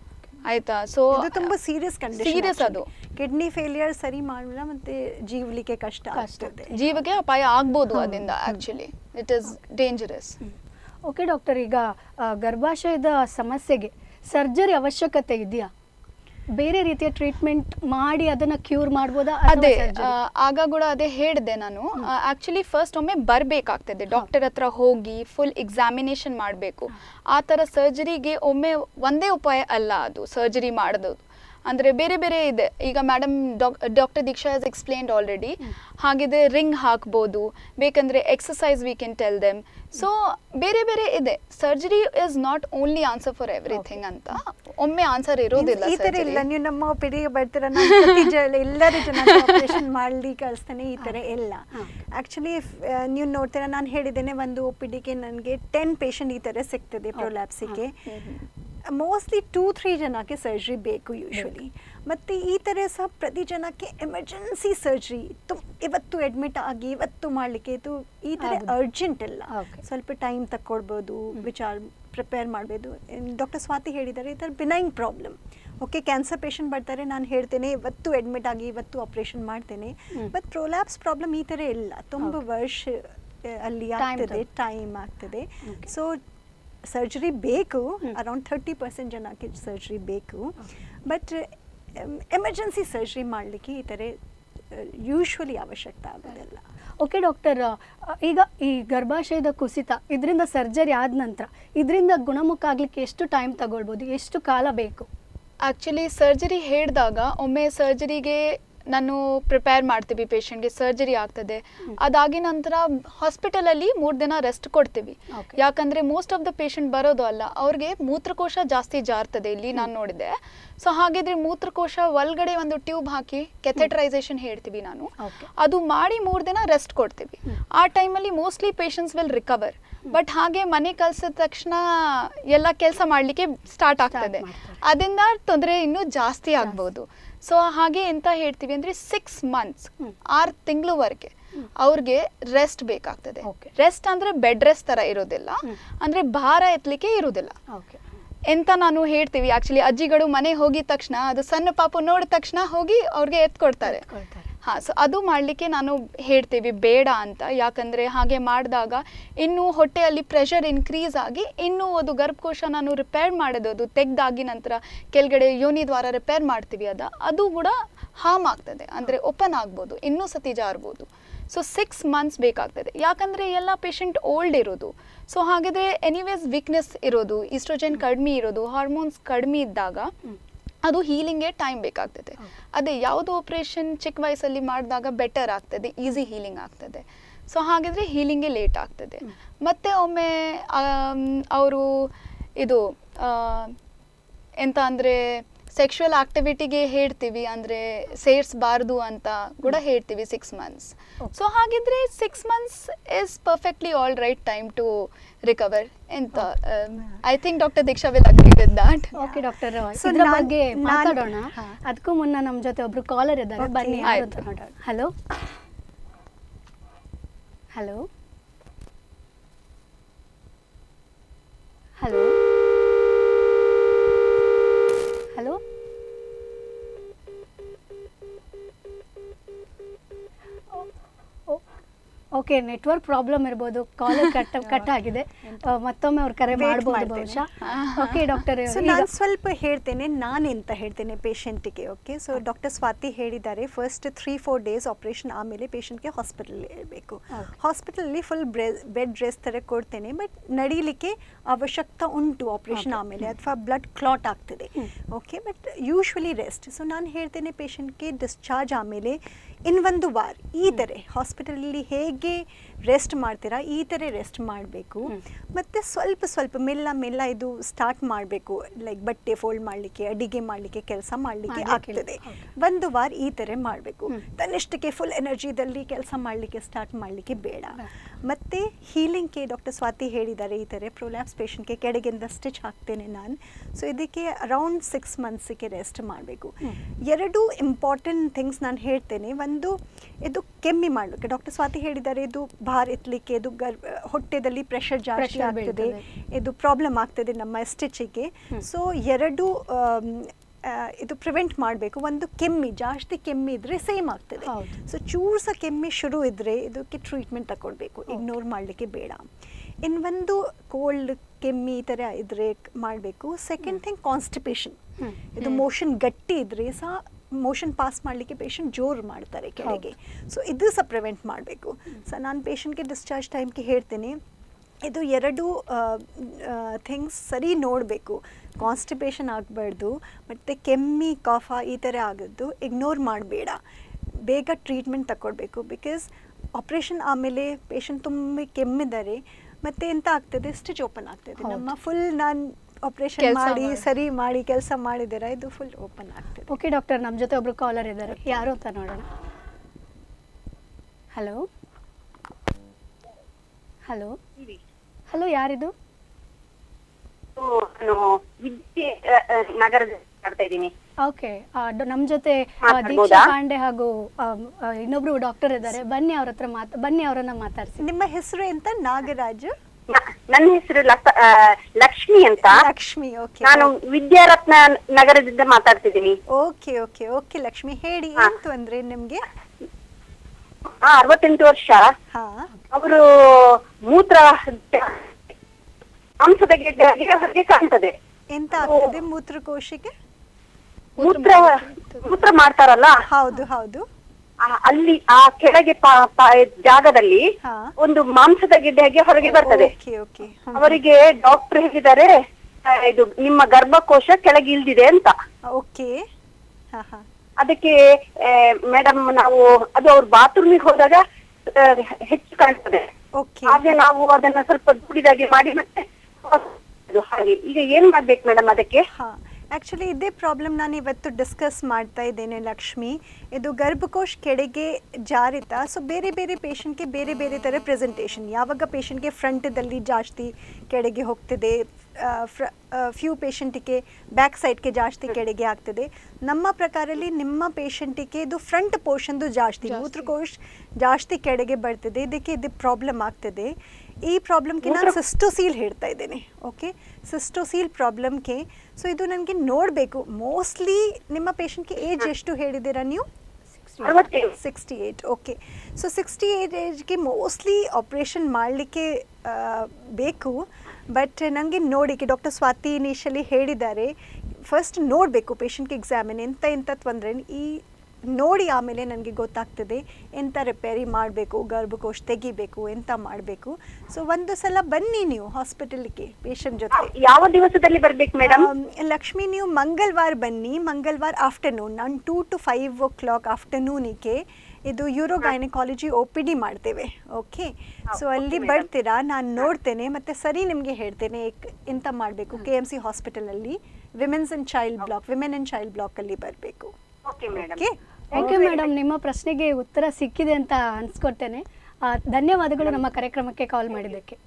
ಆಯ್ತಾ ಸೊ ಇದು ತುಂಬಾ ಸೀರಿಯಸ್ ಕಂಡೀಷನ್ ಸೀರಿಯಸ್ ಅದು ಕಿಡ್ನಿ ಫೇಲಿಯರ್ ಸರಿ ಮಾಡಿಲ್ಲ ಮತ್ತೆ ಜೀವಲಿಕ್ಕೆ ಕಷ್ಟ ಕಷ್ಟ. ಆಗ್ತದೆ ಜೀವಕ್ಕೆ ಅಪಾಯ ಆಗ್ಬೋದು ಅದರಿಂದ actually it is dangerous okay doctor ಈಗ ಆ, ಗರ್ಭಾಶಯದ ಸಮಸ್ಯೆಗೆ ಸರ್ಜರಿ ಅವಶ್ಯಕತೆ ಇದೆಯಾ ಬೇರೆ ರೀತಿಯ ಟ್ರೀಟ್ಮೆಂಟ್ ಮಾಡಿ ಅದನ್ನ ಕ್ಯೂರ್ ಮಾಡ್ಬೋದಾ ಅಥವಾ ಅದೇ surgery? ಆ, ಆಗ ಕೂಡ ಅದೇ ಹೇಳಿದೆ ನಾನು ಆಕ್ಚುಲಿ ಫಸ್ಟ್ ಒಮ್ಮೆ ಬರಬೇಕಾಗ್ತದೆ ಡಾಕ್ಟರ್ ಹತ್ರ ಹೋಗಿ ಫುಲ್ ಎಕ್ಸಾಮಿನೇಷನ್ ಮಾಡಬೇಕು ಆ ಥರ ಸರ್ಜರಿಗೆ ಒಮ್ಮೆ ಒಂದೇ ಉಪಾಯ ಅಲ್ಲ ಅದು ಸರ್ಜರಿ ಮಾಡೋದು ಅಂದರೆ ಬೇರೆ ಬೇರೆ ಇದೆ ಈಗ madam doctor Deeksha has explained already ಹಾಗಿದ್ರೆ ರಿಂಗ್ ಹಾಕ್ಬೋದು ಬೇಕಂದ್ರೆ exercise we can tell them so ಬೇರೆ ಬೇರೆ ಇದೆ surgery is not only answer for everything ಅಂತ ಒಮ್ಮೆ ಆನ್ಸರ್ ಇರೋದಿಲ್ಲ ಈ ತರ ಇಲ್ಲ surgery. ನೀವು ನಮ್ಮ ಪಿಡಿಗೆ ಬರ್ತೀರ ನಾನು ಪ್ರತಿ ಜನ ಎಲ್ಲರ ಜನ ಆಪರೇಷನ್ ಮಾಡ್ಲಿ ಕಳಿಸ್ತೇನೆ ಈ ತರ ಎಲ್ಲ ಆಕ್ಚುಲಿ ನೀವು ನೋಡ್ತೀರಾ ನಾನು ಹೇಳಿದ್ದೇನೆ ಒಂದು ಒ ಪಿ ಡಿಗೆ ನನಗೆ ಟೆನ್ ಪೇಷಂಟ್ ಈ ತರ ಸಿಗ್ತದೆ ಪ್ರೊಲ್ಯಾಪ್ಸಿಗೆ ಮೋಸ್ಟ್ಲಿ ಟೂ ತ್ರೀ ಜನಕ್ಕೆ ಸರ್ಜರಿ ಬೇಕು ಯೂಶ್ವಲಿ ಮತ್ತು ಈ ಥರ ಸಹ ಪ್ರತಿ ಜನಕ್ಕೆ ಎಮರ್ಜೆನ್ಸಿ ಸರ್ಜರಿ ತುಮ್ ಇವತ್ತು ಅಡ್ಮಿಟ್ ಆಗಿ ಇವತ್ತು ಮಾಡಲಿಕ್ಕೆ ಇದು ಈ ಥರ ಆಗುದು. ಅರ್ಜೆಂಟ್ ಅಲ್ಲ Okay. ಸ್ವಲ್ಪ ಟೈಮ್ ತಕ್ಕೊಡ್ಬೋದು ವಿಚಾರ ಪ್ರಿಪೇರ್ ಮಾಡಬಹುದು ಡಾಕ್ಟರ್ ಸ್ವಾತಿ ಹೇಳಿದ್ದಾರೆ ಈ ಥರ benign problem okay cancer patient ಬರ್ತಾರೆ ನಾನು ಹೇಳ್ತೇನೆ ಇವತ್ತು ಅಡ್ಮಿಟ್ ಆಗಿ ಇವತ್ತು ಆಪ್ರೇಷನ್ ಮಾಡ್ತೇನೆ ಹ್ಮ್. ಬಟ್ ಪ್ರೊಲ್ಯಾಪ್ಸ್ ಪ್ರಾಬ್ಲಮ್ ಈ ಥರ ಇಲ್ಲ ತುಂಬ Okay. ವರ್ಷ ಆ, ಅಲ್ಲಿ Time ಆಗ್ತದೆ ತಗೊ- ಟೈಮ್ ಆಗ್ತದೆ Okay. ಸೊ ಸರ್ಜರಿ ಬೇಕು ಹ್ಮ್. ಅರೌಂಡ್ ಥರ್ಟಿ ಪರ್ಸೆಂಟ್ ಜನಕ್ಕೆ ಸರ್ಜರಿ ಬೇಕು ಬಟ್ ಎಮರ್ಜೆನ್ಸಿ ಸರ್ಜರಿ ಮಾಡಲಿಕ್ಕೆ ಈ ಥರ ಯೂಶ್ವಲಿ ಅವಶ್ಯಕತೆ ಆಗೋದಿಲ್ಲ ಓಕೆ ಡಾಕ್ಟರ್ ಈಗ ಈ ಗರ್ಭಾಶಯದ ಕುಸಿತ ಇದರಿಂದ ಸರ್ಜರಿ ಆದ ನಂತರ ಇದರಿಂದ ಗುಣಮುಖ ಆಗ್ಲಿಕ್ಕೆ ಎಷ್ಟು ಟೈಮ್ ತಗೊಳ್ಬೋದು ಎಷ್ಟು ಕಾಲ ಬೇಕು ಆಕ್ಚುಲಿ ಸರ್ಜರಿ ಹೇಳಿದಾಗ ಒಮ್ಮೆ ಸರ್ಜರಿಗೆ ನಾನು ಪ್ರಿಪೇರ್ ಮಾಡ್ತೀವಿ ಪೇಷಂಟ್ಗೆ ಸರ್ಜರಿ ಆಗ್ತದೆ ಅದಾಗಿ ನಂತರ ಹಾಸ್ಪಿಟಲಲ್ಲಿ ಮೂರು ದಿನ ರೆಸ್ಟ್ ಕೊಡ್ತೀವಿ Okay. ಯಾಕಂದ್ರೆ ಮೋಸ್ಟ್ ಆಫ್ ದ ಪೇಷಂಟ್ ಬರೋದು ಅಲ್ಲ ಅವ್ರಿಗೆ ಮೂತ್ರಕೋಶ ಜಾಸ್ತಿ ಜಾರ್ತದೆ ಇಲ್ಲಿ ನಾನು ನೋಡಿದೆ ಸೊ ಹಾಗಿದ್ರೆ ಮೂತ್ರಕೋಶ ಒಳಗಡೆ ಒಂದು ಟ್ಯೂಬ್ ಹಾಕಿ ಕೆಥೆಟ್ರೈಸೇಷನ್ ಹೇಳ್ತೀವಿ ನಾನು Okay. ಅದು ಮಾಡಿ ಮೂರು ದಿನ ರೆಸ್ಟ್ ಕೊಡ್ತೀವಿ ಆ ಟೈಮಲ್ಲಿ mostly patients will recover but ಹಾಗೆ ಮನೆ ಕಲ್ಸಿದ ತಕ್ಷಣ ಎಲ್ಲ ಕೆಲಸ ಮಾಡಲಿಕ್ಕೆ ಸ್ಟಾರ್ಟ್ ಆಗ್ತದೆ ಮಾಡ್ತಾರೆ. ಅದರಿಂದ ತೊಂದರೆ ಇನ್ನೂ ಜಾಸ್ತಿ ಆಗ್ಬೋದು ಸೊ ಹಾಗೆ ಎಂತ ಹೇಳ್ತೀವಿ ಅಂದ್ರೆ ಸಿಕ್ಸ್ ಮಂತ್ಸ್ ಹ್ಮ್. ಆರು ತಿಂಗಳವರೆಗೆ ಅವ್ರಿಗೆ ರೆಸ್ಟ್ ಬೇಕಾಗ್ತದೆ Okay. ರೆಸ್ಟ್ ಅಂದ್ರೆ ಬೆಡ್ ರೆಸ್ಟ್ ತರ ಇರೋದಿಲ್ಲ ಹ್ಮ್. ಅಂದ್ರೆ ಭಾರ ಎತ್ತಲಿಕ್ಕೆ ಇರೋದಿಲ್ಲ ಓಕೆ ಎಂತ ನಾನು ಹೇಳ್ತೀವಿ ಆಕ್ಚುಲಿ ಅಜ್ಜಿಗಳು ಮನೆ ಹೋಗಿದ ತಕ್ಷಣ ಅದು ಸಣ್ಣ ಪಾಪು ನೋಡಿದ ತಕ್ಷಣ ಹೋಗಿ ಅವ್ರಿಗೆ ಎತ್ಕೊಡ್ತಾರೆ ಕೊಡ್ತಾರೆ ಹಾ ಸೊ ಅದು ಮಾಡಲಿಕ್ಕೆ ನಾನು ಹೇಳ್ತೀವಿ ಬೇಡ ಅಂತ ಯಾಕಂದರೆ ಹಾಗೆ ಮಾಡಿದಾಗ ಇನ್ನೂ ಹೊಟ್ಟೆಯಲ್ಲಿ ಪ್ರೆಷರ್ ಇನ್ಕ್ರೀಸ್ ಆಗಿ ಇನ್ನೂ ಅದು ಗರ್ಭಕೋಶ ನಾನು ರಿಪೇರ್ ಮಾಡೋದು ಅದು ತೆಗ್ದಾಗಿ ನಂತರ ಕೆಳಗಡೆ ಯೋನಿ ದ್ವಾರ ರಿಪೇರ್ ಮಾಡ್ತೀವಿ ಅದ ಅದು ಕೂಡ ಹಾರ್ಮ್ ಆಗ್ತದೆ ಅಂದರೆ ಓಪನ್ ಆಗ್ಬೋದು ಇನ್ನೂ ಸತಿ ಜಾರ್ಬೋದು ಸೊ ಸಿಕ್ಸ್ ಮಂತ್ಸ್ ಬೇಕಾಗ್ತದೆ ಯಾಕಂದರೆ ಎಲ್ಲ ಪೇಷಂಟ್ ಓಲ್ಡ್ ಇರೋದು ಸೊ ಹಾಗಿದ್ರೆ ಎನಿವೇಸ್ ವೀಕ್ನೆಸ್ ಇರೋದು ಇಸ್ಟ್ರೋಜನ್ ಕಡಿಮೆ ಇರೋದು ಹಾರ್ಮೋನ್ಸ್ ಕಡಿಮೆ ಇದ್ದಾಗ ಅದು ಹೀಲಿಂಗ್ಗೆ ಟೈಮ್ ಬೇಕಾಗ್ತದೆ ಅದೇ ಯಾವುದು ಆಪ್ರೇಷನ್ ಚಿಕ್ಕ ವಯಸ್ಸಲ್ಲಿ ಮಾಡಿದಾಗ ಬೆಟರ್ ಆಗ್ತದೆ ಈಸಿ ಹೀಲಿಂಗ್ ಆಗ್ತದೆ ಸೊ ಹಾಗಿದ್ರೆ ಹೀಲಿಂಗ್ಗೆ ಲೇಟ್ ಆಗ್ತದೆ ಮತ್ತೆ ಒಮ್ಮೆ ಅವರು ಇದು ಆ, ಎಂತ ಅಂದರೆ ಸೆಕ್ಷುವಲ್ ಆಕ್ಟಿವಿಟಿಗೆ ಹೇಳ್ತೀವಿ ಅಂದರೆ ಸೇರಿಸಬಾರ್ದು ಅಂತ ಕೂಡ ಹೇಳ್ತೀವಿ ಸಿಕ್ಸ್ ಮಂತ್ಸ್ ಸೊ ಹಾಗಿದ್ರೆ six months is perfectly all right time to recover ಎಂತ I think doctor Deeksha will agree with that okay doctor So ಇದ್ರ ನಾನ್- ಬಗ್ಗೆ ನಾನ್- ಮಾತಾಡೋಣ ಹಾ. ಅದಕ್ಕೂ ಮುನ್ನ ನಮ್ಮ ಜೊತೆ ಒಬ್ರು ಕಾಲರ್ ಇದ್ದಾರೆ Okay. ಬನ್ನಿ ಯಾರು ಆಯ್ತು. ಅಂತ ನೋಡೋಣ hello hello hello hello okay network problem ಇರ್ಬೋದು ಕಾಲ್ ಕಟ್ ಕಟ್ ಆಗಿದೆ ಆ, ಮತ್ತೊಮ್ಮೆ ಅವ್ರು ಕರೆ Wait ಮಾಡ್ಬೋದು ಮಾಡ್ತೇನೆ. ಬಹುಶಃ ಓಕೆ ಡಾಕ್ಟರ್ ಸೊ ನಾನು ಸ್ವಲ್ಪ ಹೇಳ್ತೇನೆ ನಾನು ಎಂತ ಹೇಳ್ತೇನೆ ಪೇಷಂಟಿಗೆ ಓಕೆ ಸೊ ಡಾಕ್ಟರ್ ಸ್ವಾತಿ ಹೇಳಿದ್ದಾರೆ first three four days operation ಆಮೇಲೆ ಪೇಷಂಟ್ಗೆ ಹಾಸ್ಪಿಟಲ್ ಇರಬೇಕು Okay. ಹಾಸ್ಪಿಟಲಲ್ಲಿ ಫುಲ್ ಬೆಡ್ ರೆಸ್ಟ್ ಥರ ಕೊಡ್ತೇನೆ ಬಟ್ ನಡೀಲಿಕ್ಕೆ ಅವಶ್ಯಕತೆ ಉಂಟು ಆಪರೇಷನ್ Okay. ಆಮೇಲೆ ಅಥವಾ ಬ್ಲಡ್ ಕ್ಲಾಟ್ ಆಗ್ತದೆ okay but usually rest so ನಾನು ಹೇಳ್ತೇನೆ ಪೇಷಂಟ್ಗೆ ಡಿಸ್ಚಾರ್ಜ್ ಆಮೇಲೆ ಇನ್ ಒಂದು ವಾರ ಈ ಥರ ಹಾಸ್ಪಿಟಲಲ್ಲಿ ಹೇಗೆ ರೆಸ್ಟ್ ಮಾಡ್ತೀರಾ ಈ ಥರ ರೆಸ್ಟ್ ಮಾಡಬೇಕು ಹ್ಮ್. ಮತ್ತು ಸ್ವಲ್ಪ ಸ್ವಲ್ಪ ಮೆಲ್ಲ ಮೆಲ್ಲ ಇದು ಸ್ಟಾರ್ಟ್ ಮಾಡಬೇಕು ಲೈಕ್ ಬಟ್ಟೆ ಫೋಲ್ಡ್ ಮಾಡಲಿಕ್ಕೆ ಅಡಿಗೆ ಮಾಡಲಿಕ್ಕೆ ಕೆಲಸ ಮಾಡಲಿಕ್ಕೆ ಮಾಡ್ಲಿಕ್ಕೆ ಆಗ್ತದೆ okay. ಒಂದು ವಾರ ಈ ಥರ ಮಾಡಬೇಕು ಹ್ಮ್. ತನ್ನಷ್ಟಕ್ಕೆ ಫುಲ್ ಎನರ್ಜಿದಲ್ಲಿ ಕೆಲಸ ಮಾಡಲಿಕ್ಕೆ ಸ್ಟಾರ್ಟ್ ಮಾಡಲಿಕ್ಕೆ ಬೇಡ ಬೇಡ. ಮತ್ತು ಹೀಲಿಂಗ್ಗೆ ಡಾಕ್ಟರ್ ಸ್ವಾತಿ ಹೇಳಿದ್ದಾರೆ ಈ ಥರ ಪ್ರೊಲ್ಯಾಪ್ಸ್ ಪೇಷಂಟ್ಗೆ ಕೆಳಗಿಂದ ಸ್ಟಿಚ್ ಹಾಕ್ತೇನೆ ನಾನು ಸೊ ಇದಕ್ಕೆ ಅರೌಂಡ್ ಸಿಕ್ಸ್ ಮಂತ್ಸಿಗೆ ರೆಸ್ಟ್ ಮಾಡಬೇಕು ಹ್ಮ್. ಎರಡು ಇಂಪಾರ್ಟೆಂಟ್ ಥಿಂಗ್ಸ್ ನಾನು ಹೇಳ್ತೇನೆ ಒಂದು ಇದು ಕೆಮ್ಮಿ ಮಾಡಲಿಕ್ಕೆ ಡಾಕ್ಟರ್ ಸ್ವಾತಿ ಹೇಳಿದ್ದಾರೆ ಇದು ಭಾರ ಎತ್ತಲಿಕ್ಕೆ ಇದು ಗರ್ ಹೊಟ್ಟೆದಲ್ಲಿ ಪ್ರೆಷರ್ ಜಾಸ್ತಿ Pressure ಆಗ್ತದೆ ಬೀಳ್ತದೆ. ಇದು ಪ್ರಾಬ್ಲಮ್ ಆಗ್ತದೆ ನಮ್ಮ ಸ್ಟಿಚಿಗೆ ಹ್ಮ್. ಸೊ ಎರಡು ಆಮ್, ಆ, ಇದು ಪ್ರಿವೆಂಟ್ ಮಾಡಬೇಕು ಒಂದು ಕೆಮ್ಮಿ ಜಾಸ್ತಿ ಕೆಮ್ಮಿ ಇದ್ರೆ ಸೇಮ್ ಆಗ್ತದೆ ಹೌದು. ಸೊ ಚೂರು ಸಹ ಕೆಮ್ಮಿ ಶುರು ಇದ್ದರೆ ಇದಕ್ಕೆ ಟ್ರೀಟ್ಮೆಂಟ್ ತಗೊಳ್ಬೇಕು ಇಗ್ನೋರ್ ಮಾಡಲಿಕ್ಕೆ ಬೇಡ ಇನ್ನೊಂದು ಕೋಲ್ಡ್ ಕೆಮ್ಮಿ ಈ ಥರ ಇದ್ರೆ ಮಾಡಬೇಕು ಸೆಕೆಂಡ್ ಥಿಂಗ್ ಕಾನ್ಸ್ಟಿಪೇಷನ್ ಹ್ಮ್. ಇದು ಮೋಷನ್ ಗಟ್ಟಿ ಇದ್ರೆ ಸಹ ಮೋಷನ್ ಪಾಸ್ ಮಾಡಲಿಕ್ಕೆ ಪೇಷಂಟ್ ಜೋರು ಮಾಡ್ತಾರೆ ಕೆಳಗೆ ಸೊ ಇದು ಸಹ ಪ್ರಿವೆಂಟ್ ಮಾಡಬೇಕು ಸೊ ನಾನು ಪೇಷಂಟ್ಗೆ ಡಿಸ್ಚಾರ್ಜ್ ಟೈಮ್ಗೆ ಹೇಳ್ತೇನೆ ಇದು ಎರಡು ಥಿಂಗ್ಸ್ ಸರಿ ನೋಡಬೇಕು ಕಾನ್ಸ್ಟಿಪೇಷನ್ ಆಗಬಾರ್ದು ಮತ್ತು ಕೆಮ್ಮಿ ಕಾಫ ಈ ಥರ ಆಗೋದು ಇಗ್ನೋರ್ ಮಾಡಬೇಡ ಬೇಗ ಟ್ರೀಟ್ಮೆಂಟ್ ತಗೊಳ್ಬೇಕು ಬಿಕಾಸ್ ಆಪ್ರೇಷನ್ ಆಮೇಲೆ ಪೇಷಂಟ್ ತುಂಬ ಕೆಮ್ಮಿದ್ದಾರೆ ಮತ್ತು ಎಂತ ಆಗ್ತದೆ ಸ್ಟಿಚ್ ಓಪನ್ ಆಗ್ತದೆ ಹೌದು. ನಮ್ಮ ಫುಲ್ ನಾನು ಆಪ್ರೇಷನ್ ಕೆಲ್ಸ ಮಾಡಿ ಮಾಡಿ. ಸರಿ ಮಾಡಿ ಕೆಲಸ ಮಾಡಿದ್ದೀರಾ ಇದು ಫುಲ್ ಓಪನ್ ಆಗ್ತದೆ ಓಕೆ ಡಾಕ್ಟರ್ ನಮ್ಮ ಜೊತೆ ಒಬ್ರು ಕಾಲರ್ ಇದ್ದಾರೆ ಯಾರು ಅಂತ ನೋಡೋಣ ಹಲೋ ಹಲೋ ಹಲೋ ಯಾರಿದು ನಾನು ವಿದ್ಯೆ ಅ, ಅ, ನಗರದಲ್ಲಿ ಮಾಡ್ತಾ ಇದ್ದೀನಿ ಓಕೆ ನಮ್ಮ ಜೊತೆ ಆ, ಮಾತಾಡ್ಬೋದಾ? ದೀಕ್ಷಾ ಪಾಂಡೆ ಹಾಗೂ ಆ, ಆ, ಇನ್ನೊಬ್ರು ಡಾಕ್ಟರ್ ಇದ್ದಾರೆ ಬನ್ನಿ ಅವ್ರ ಹತ್ರ ಮಾತ್ ಬನ್ನಿ ಅವರನ್ನ ಮಾತಾಡ್ಸಿ ನಿಮ್ಮ ಹೆಸರು ಎಂತ ನಾಗರಾಜ್ ನ- ನನ್ನ ಹೆಸರು ಲತ- ಆ, ಲಕ್ಷ್ಮಿ ಅಂತ ಲಕ್ಷ್ಮಿ ಓಕೆ ನಾನು ವಿದ್ಯಾರತ್ನ ನಗರದಿಂದ ಮಾತಾಡ್ತಿದ್ದೀನಿ ಓಕೆ ಓಕೆ ಓಕೆ ಲಕ್ಷ್ಮಿ ಹೇಳಿ ಹಾ. ಏನ್ ತೊಂದ್ರೆ ನಿಮ್ಗೆ ಹಾ ಅರವತ್ತೆಂಟು ವರ್ಷ ಹಾ ಅವರು ಮೂತ್ರ ಮಾಂಸದ ಗೆಡ್ಡೆ ಹೊರಗೆ ಕಾಣ್ತದೆ ಎಂತ ಆಗ್ತದೆ ಮೂತ್ರಕೋಶಕ್ಕೆ ಮೂತ್ರ ಮೂತ್ರ ಮಾಡ್ತಾರಲ್ಲ ಹೌದು ಹೌದು ಆ- ಅಲ್ಲಿ ಆ ಕೆಳಗೆ ಪ- ಪ- ಜಾಗದಲ್ಲಿ ಹಾ. ಒಂದು ಮಾಂಸದ ಗೆಡ್ಡೆ ಹಾಗೆ ಹೊರಗೆ ಬರ್ತದೆ ಓಕೆ ಓಕೆ ಅವರಿಗೆ ಡಾಕ್ಟರ್ ಹೇಳಿದ್ದಾರೆ ಆ, ಇದು ನಿಮ್ಮ ಗರ್ಭಕೋಶ ಕೆಳಗೆ ಇಳ್ದಿದೆ ಅಂತ ಓಕೆ ಹಾ ಹಾ ಅದಕ್ಕೆ ಮೇಡಮ್ ನಾವು ಅದು ಅವ್ರ ಬಾತ್ರೂಮಿಗೆ ಹೋದಾಗ ಆ, ಹೆಚ್ಚು ಕಾಣ್ತದೆ ಓಕೆ ಹಾಗೆ ನಾವು ಅದನ್ನ ಸ್ವಲ್ಪ ದುಡಿದಾಗೆ ಮಾಡಿ ಮತ್ತೆ ಅದು ಹಾಗೆ ಈಗ ಏನ್ ಮಾಡ್ಬೇಕು ಮೇಡಮ್ ಅದಕ್ಕೆ ಹಾ ಆ್ಯಕ್ಚುಲಿ ಇದೇ ಪ್ರಾಬ್ಲಮ್ ನಾನು ಇವತ್ತು ಡಿಸ್ಕಸ್ ಮಾಡ್ತಾ ಇದ್ದೇನೆ ಲಕ್ಷ್ಮಿ ಇದು ಗರ್ಭಕೋಶ ಕೆಳಗೆ ಜಾರಿತ ಸೊ ಬೇರೆ ಬೇರೆ ಪೇಷಂಟ್ಗೆ ಬೇರೆ ಬೇರೆ ಥರ ಪ್ರೆಸೆಂಟೇಷನ್ ಯಾವಾಗ ಪೇಷಂಟ್ಗೆ ಫ್ರಂಟದಲ್ಲಿ ಜಾಸ್ತಿ ಕೆಳಗೆ ಹೋಗ್ತದೆ ಫ್ಯೂ ಪೇಷಂಟಿಗೆ ಬ್ಯಾಕ್ ಸೈಡ್ಗೆ ಜಾಸ್ತಿ ಕೆಳಗೆ ಆಗ್ತದೆ ನಮ್ಮ ಪ್ರಕಾರಲ್ಲಿ ನಿಮ್ಮ ಪೇಷಂಟಿಗೆ ಇದು ಫ್ರಂಟ್ ಪೋರ್ಷನ್ದು ಜಾಸ್ತಿ ಜಾಸ್ತಿ. ಮೂತ್ರಕೋಶ ಜಾಸ್ತಿ ಕೆಳಗೆ ಬರ್ತದೆ ಇದಕ್ಕೆ ಇದು ಪ್ರಾಬ್ಲಮ್ ಆಗ್ತದೆ ಈ ಪ್ರಾಬ್ಲಮ್ಗೆ ನಾನು ಮೂತ್ರ- ಸಿಸ್ಟೋಸೀಲ್ ಹೇಳ್ತಾ ಇದ್ದೇನೆ ಓಕೆ ಸಿಸ್ಟೋಸೀಲ್ ಪ್ರಾಬ್ಲಮ್ಗೆ ಸೊ ಇದು ನನಗೆ ನೋಡಬೇಕು ಮೋಸ್ಟ್ಲಿ ನಿಮ್ಮ ಪೇಷಂಟ್ಗೆ ಏಜ್ ಎಷ್ಟು ಹೇಳಿದ್ದೀರಾ ನೀವು ಅರವತ್ತೇಳು sixty eight okay so sixty eight ಏಜ್ಗೆ ಮೋಸ್ಟ್ಲಿ ಆಪ್ರೇಷನ್ ಮಾಡಲಿಕ್ಕೆ ಬೇಕು ಬಟ್ ನನಗೆ ನೋಡಿಕೆ ಡಾಕ್ಟರ್ ಸ್ವಾತಿ ಇನಿಷಿಯಲಿ ಹೇಳಿದ್ದಾರೆ ಫಸ್ಟ್ ನೋಡಬೇಕು ಪೇಷಂಟ್ಗೆ ಎಕ್ಸಾಮಿನ್ ಎಂತ ಎಂತ ತೊಂದರೆ ಈ ನೋಡಿ ಆಮೇಲೆ ನನಗೆ ಗೊತ್ತಾಗ್ತದೆ ಎಂಥ ರಿಪೇರಿ ಮಾಡಬೇಕು ಗರ್ಭಕೋಶ ತೆಗಿಬೇಕು ಎಂತ ಮಾಡಬೇಕು ಸೊ ಒಂದು ಸಲ ಬನ್ನಿ ನೀವು ಹಾಸ್ಪಿಟಲ್ಗೆ ಪೇಷಂಟ್ ಜೊತೆ ಯಾವ ದಿವಸದಲ್ಲಿ ಬರ್ಬೇಕು ಮೇಡಮ್ ಆಮ್, ಲಕ್ಷ್ಮಿ ನೀವು ಮಂಗಳವಾರ ಬನ್ನಿ ಮಂಗಳವಾರ ಆಫ್ಟರ್ನೂನ್ ನಾನು two to five o'clock ಆಫ್ಟರ್ನೂನಿಗೆ ಇದು urogynaecology O P D ಮಾಡ್ತೇವೆ ಓಕೆ ಸೊ ಅಲ್ಲಿ madam. ಬರ್ತೀರಾ ನಾನು ನೋಡ್ತೇನೆ ಮತ್ತೆ ಸರಿ ನಿಮಗೆ ಹೇಳ್ತೇನೆ ಏಕ್- ಎಂತ ಮಾಡಬೇಕು ಕೆ ಎಮ್ ಸಿ ಹಾಸ್ಪಿಟಲಲ್ಲಿ women's and child block women and child ಬ್ಲಾಕಲ್ಲಿ ಬರಬೇಕು okay madam okay okay madam ನಿಮ್ಮ ಪ್ರಶ್ನೆಗೆ ಉತ್ತರ ಸಿಕ್ಕಿದೆ ಅಂತ ಅನ್ಸ್ಕೊಡ್ತೇನೆ ಆ, ಧನ್ಯವಾದಗಳು ನಮ್ಮ ಕಾರ್ಯಕ್ರಮಕ್ಕೆ ಕಾಲ್ ಮಾಡಿದ್ದಕ್ಕೆ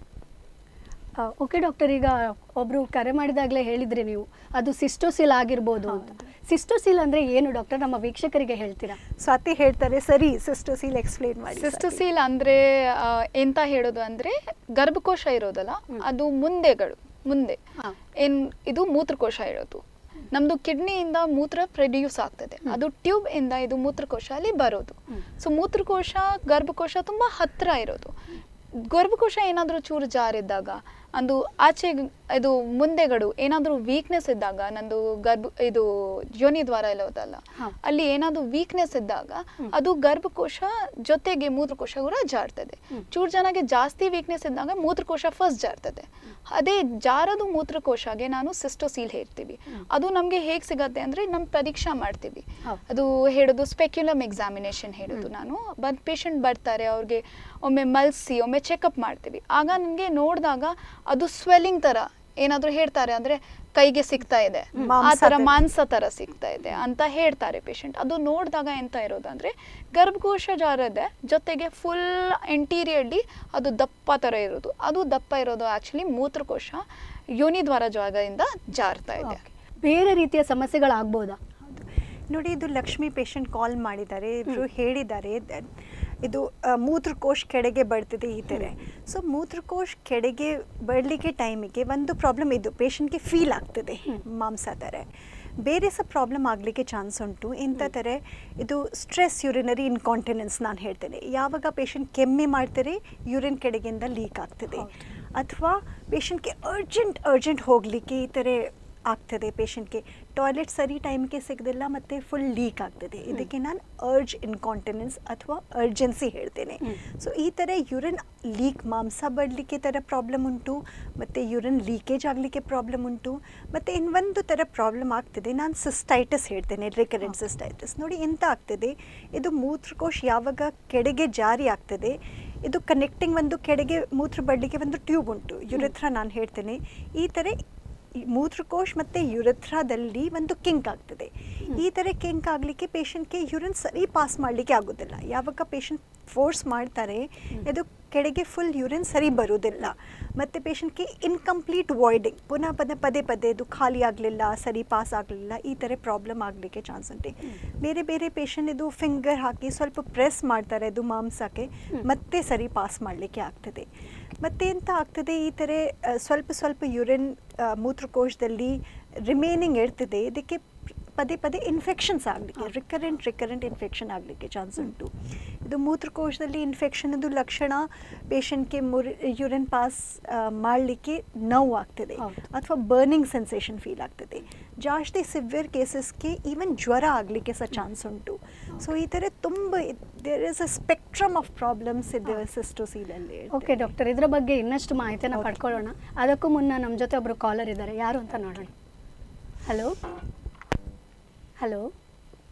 ಓಕೆ ಡಾಕ್ಟರ್ ಈಗ ಒಬ್ರು ಕರೆ ಮಾಡಿದಾಗಲೇ ಹೇಳಿದ್ರಿ ನೀವು ಅದು ಸಿಸ್ಟೋಸಿಲ್ ಆಗಿರ್ಬೋದು ಅಂತ ಸಿಸ್ಟೋಸಿಲ್ ಅಂದ್ರೆ ಏನು ಡಾಕ್ಟರ್ ನಮ್ಮ ವೀಕ್ಷಕರಿಗೆ ಹೇಳ್ತೀರಾ ಸ್ವಾತಿ ಹೇಳ್ತಾರೆ ಸರಿ ಸಿಸ್ಟೋಸೀಲ್ ಎಕ್ಸ್ಪ್ಲೇನ್ ಮಾಡಿ ಸ್ವಾತಿ. ಸಿಸ್ಟೋಸೀಲ್ ಅಂದ್ರೆ ಆ, ಎಂತ ಹೇಳೋದು ಅಂದ್ರೆ ಗರ್ಭಕೋಶ ಇರೋದಲ್ಲ ಅದು ಮುಂದೆಗಳು ಮುಂದೆ ಹಾ. ಏನ್ ಇದು ಮೂತ್ರಕೋಶ ಇರೋದು ನಮ್ದು ಕಿಡ್ನಿಯಿಂದ ಮೂತ್ರ ಪ್ರೊಡ್ಯೂಸ್ ಆಗ್ತದೆ ಅದು ಟ್ಯೂಬ್ ಇಂದ ಇದು ಮೂತ್ರಕೋಶ ಅಲ್ಲಿ ಬರೋದು ಸೊ ಮೂತ್ರಕೋಶ ಗರ್ಭಕೋಶ ತುಂಬಾ ಹತ್ರ ಇರೋದು ಗರ್ಭಕೋಶ ಏನಾದರೂ ಚೂರು ಜಾರಿದ್ದಾಗ ಅದು ಆಚೆ ಇದು ಮುಂದೆಗಡು ಏನಾದರೂ ವೀಕ್ನೆಸ್ ಇದ್ದಾಗ ನಂದು ಗರ್ಭ ಇದು ಯೋನಿ ದ್ವಾರ ಎಲ್ಲ ಹೋದಲ್ಲ ಹಾ. ಅಲ್ಲಿ ಏನಾದರೂ ವೀಕ್ನೆಸ್ ಇದ್ದಾಗ ಅದು ಗರ್ಭಕೋಶ ಜೊತೆಗೆ ಮೂತ್ರಕೋಶ ಕೂಡ ಜಾರ್ತದೆ ಚೂರು ಜನಕ್ಕೆ ಜಾಸ್ತಿ ವೀಕ್ನೆಸ್ ಇದ್ದಾಗ ಮೂತ್ರಕೋಶ ಫಸ್ಟ್ ಜಾರ್ತದೆ ಅದೇ ಜಾರದು ಮೂತ್ರಕೋಶಗೆ ನಾನು ಸಿಸ್ಟೋಸೀಲ್ ಹೇಳ್ತೀವಿ ಅದು ನಮಗೆ ಹೇಗೆ ಸಿಗತ್ತೆ ಅಂದರೆ ನಮ್ಮ ಪರೀಕ್ಷಾ ಮಾಡ್ತೀವಿ ಹೌದು. ಅದು ಹೇಳೋದು ಸ್ಪೆಕ್ಯುಲಮ್ ಎಕ್ಸಾಮಿನೇಷನ್ ಹೇಳೋದು ನಾನು ಬಂದು ಪೇಷಂಟ್ ಬರ್ತಾರೆ ಅವ್ರಿಗೆ ಒಮ್ಮೆ ಮಲ್ಸಿ ಒಮ್ಮೆ ಚೆಕಪ್ ಮಾಡ್ತೀವಿ ಆಗ ನನಗೆ ನೋಡಿದಾಗ ಅದು ಸ್ವೆಲ್ಲಿಂಗ್ ಥರ ಏನಾದರೂ ಹೇಳ್ತಾರೆ ಅಂದರೆ ಕೈಗೆ ಸಿಗ್ತಾ ಇದೆ ಆ ಮಾಂಸ ಥರ ಥರ. ಮಾಂಸ ಥರ ಸಿಗ್ತಾ ಇದೆ ಅಂತ ಹೇಳ್ತಾರೆ ಪೇಷಂಟ್ ಅದು ನೋಡಿದಾಗ ಎಂತ ಇರೋದಂದ್ರೆ ಗರ್ಭಕೋಶ ಜಾರದೆ ಜೊತೆಗೆ ಫುಲ್ ಎಂಟೀರಿಯರ್ಲಿ ಅದು ದಪ್ಪ ಥರ ಇರೋದು ಅದು ದಪ್ಪ ಇರೋದು ಆ್ಯಕ್ಚುಲಿ ಮೂತ್ರಕೋಶ ಯೋನಿ ದ್ವಾರ ಜಾಗದಿಂದ ಜಾರ್ತಾ ಇದೆ Okay. ಬೇರೆ ರೀತಿಯ ಸಮಸ್ಯೆಗಳಾಗ್ಬೋದಾ ಹೌದು. ನೋಡಿ ಇದು ಲಕ್ಷ್ಮಿ ಪೇಷಂಟ್ ಕಾಲ್ ಮಾಡಿದ್ದಾರೆ ಇವರು ಹೇಳಿದ್ದಾರೆ that ಇದು ಆ, ಮೂತ್ರಕೋಶ ಕೆಳಗೆ ಬರ್ತಿದೆ ಈ ಥರ ಸೊ ಮೂತ್ರಕೋಶ ಕೆಳಗೆ ಬರಲಿಕ್ಕೆ ಟೈಮಿಗೆ ಒಂದು ಪ್ರಾಬ್ಲಮ್ ಇದು ಪೇಷಂಟ್ಗೆ ಫೀಲ್ ಆಗ್ತದೆ ಮಾಂಸ ಥರ ಬೇರೆ ಸಹ ಪ್ರಾಬ್ಲಮ್ ಆಗಲಿಕ್ಕೆ ಚಾನ್ಸ್ ಉಂಟು ಇಂಥ ಥರ ಇದು ಸ್ಟ್ರೆಸ್ ಯುರಿನರಿ ಇನ್ಕಾಂಟಿನೆನ್ಸ್ ನಾನು ಹೇಳ್ತೇನೆ ಯಾವಾಗ ಪೇಷಂಟ್ ಕೆಮ್ಮೆ ಮಾಡ್ತಾರೆ ಯೂರಿನ್ ಕೆಳಗಿಂದ ಲೀಕ್ ಆಗ್ತದೆ ಅಥವಾ ಪೇಷಂಟ್ಗೆ ಅರ್ಜೆಂಟ್ ಅರ್ಜೆಂಟ್ ಹೋಗಲಿಕ್ಕೆ ಈ ಥರ ಆಗ್ತದೆ ಪೇಷಂಟ್ಗೆ ಟಾಯ್ಲೆಟ್ ಸರಿ ಟೈಮ್ಗೆ ಸಿಗೋದಿಲ್ಲ ಮತ್ತು ಫುಲ್ ಲೀಕ್ ಆಗ್ತದೆ ಇದಕ್ಕೆ ನಾನು ಅರ್ಜ್ ಇನ್ಕಾಂಟಿನೆನ್ಸ್ ಅಥವಾ ಅರ್ಜೆನ್ಸಿ ಹೇಳ್ತೇನೆ ಸೊ ಈ ಥರ ಯೂರಿನ್ ಲೀಕ್ ಮಾಂಸ ಬಡಲಿಕ್ಕೆ ಥರ ಪ್ರಾಬ್ಲಮ್ ಉಂಟು ಮತ್ತು ಯೂರಿನ್ ಲೀಕೇಜ್ ಆಗಲಿಕ್ಕೆ ಪ್ರಾಬ್ಲಮ್ ಉಂಟು ಮತ್ತು ಇನ್ನೊಂದು ಥರ ಪ್ರಾಬ್ಲಮ್ ಆಗ್ತದೆ ನಾನು ಸಿಸ್ಟೈಟಿಸ್ ಹೇಳ್ತೇನೆ ರಿಕರೆಂಟ್ ಸಿಸ್ಟೈಟಿಸ್ ನೋಡಿ ಎಂತ ಆಗ್ತದೆ ಇದು ಮೂತ್ರಕೋಶ ಯಾವಾಗ ಕೆಳಗೆ ಜಾರಿ ಆಗ್ತದೆ ಇದು ಕನೆಕ್ಟಿಂಗ್ ಒಂದು ಕೆಳಗೆ ಮೂತ್ರ ಬಡಲಿಕ್ಕೆ ಒಂದು ಟ್ಯೂಬ್ ಉಂಟು ಯುರಿಥ್ರಾ ನಾನು ಹೇಳ್ತೇನೆ ಈ ಥರ ಈ ಮೂತ್ರಕೋಶ ಮತ್ತು ಯುರಿಥ್ರಾದಲ್ಲಿ ಒಂದು ಕಿಂಕ್ ಆಗ್ತದೆ ಈ ಥರ ಕಿಂಕ್ ಆಗಲಿಕ್ಕೆ ಪೇಷಂಟ್ಗೆ ಯೂರಿನ್ ಸರಿ ಪಾಸ್ ಮಾಡಲಿಕ್ಕೆ ಆಗೋದಿಲ್ಲ ಯಾವಾಗ ಪೇಷಂಟ್ ಫೋರ್ಸ್ ಮಾಡ್ತಾರೆ ಇದು ಕೆಳಗೆ ಫುಲ್ ಯೂರಿನ್ ಸರಿ ಬರೋದಿಲ್ಲ ಮತ್ತು ಪೇಷಂಟ್ಗೆ ಇನ್ಕಂಪ್ಲೀಟ್ ವಾಯ್ಡಿಂಗ್ ಪುನಃ ಪದೇ ಪದೇ ಪದೇ ಇದು ಖಾಲಿ ಆಗಲಿಲ್ಲ ಸರಿ ಪಾಸ್ ಆಗಲಿಲ್ಲ ಈ ಥರ ಪ್ರಾಬ್ಲಮ್ ಆಗಲಿಕ್ಕೆ ಚಾನ್ಸ್ ಉಂಟು ಬೇರೆ ಬೇರೆ ಪೇಷಂಟ್ ಇದು ಫಿಂಗರ್ ಹಾಕಿ ಸ್ವಲ್ಪ ಪ್ರೆಸ್ ಮಾಡ್ತಾರೆ ಅದು ಮಾಂಸಕ್ಕೆ ಮತ್ತೆ ಸರಿ ಪಾಸ್ ಮಾಡಲಿಕ್ಕೆ ಆಗ್ತದೆ ಮತ್ತೆ ಎಂತ ಆಗ್ತದೆ ಈ ಥರ ಆ, ಸ್ವಲ್ಪ ಸ್ವಲ್ಪ ಯೂರಿನ್ ಮೂತ್ರಕೋಶದಲ್ಲಿ ರಿಮೈನಿಂಗ್ ಇರ್ತದೆ ಇದಕ್ಕೆ ಪದೇ ಪದೇ ಇನ್ಫೆಕ್ಷನ್ಸ್ ಆಗಲಿಕ್ಕೆ ರಿಕರೆಂಟ್ ರಿಕರೆಂಟ್ ಇನ್ಫೆಕ್ಷನ್ ಆಗಲಿಕ್ಕೆ ಚಾನ್ಸ್ ಉಂಟು ಇದು ಮೂತ್ರಕೋಶದಲ್ಲಿ ಇನ್ಫೆಕ್ಷನ್ ಇದು ಲಕ್ಷಣ ಪೇಷಂಟ್ಗೆ ಮುರಿ ಯೂರಿನ್ ಪಾಸ್ ಮಾಡಲಿಕ್ಕೆ ನೋವು ಆಗ್ತದೆ ಹೌದು. ಅಥವಾ ಬರ್ನಿಂಗ್ ಸೆನ್ಸೇಷನ್ ಫೀಲ್ ಆಗ್ತದೆ ಜಾಸ್ತಿ ಸಿವಿಯರ್ ಕೇಸಸ್ಗೆ ಈವನ್ ಜ್ವರ ಆಗಲಿಕ್ಕೆ ಸಹ ಚಾನ್ಸ್ ಉಂಟು ಸೊ ಈ ಥರ ತುಂಬ there is a spectrum of problems ಇದೆ ಸಿಸ್ಟೋಸೀಲಲ್ಲಿ ಓಕೆ ಡಾಕ್ಟರ್ ಇದರ ಬಗ್ಗೆ ಇನ್ನಷ್ಟು ಮಾಹಿತಿಯನ್ನು Okay. ಪಡ್ಕೊಳ್ಳೋಣ ಅದಕ್ಕೂ ಮುನ್ನ ನಮ್ಮ ಜೊತೆ ಒಬ್ರು ಕಾಲರ್ ಇದ್ದಾರೆ ಯಾರು ಅಂತ ನೋಡೋಣ ಹಲೋ ಹಲೋ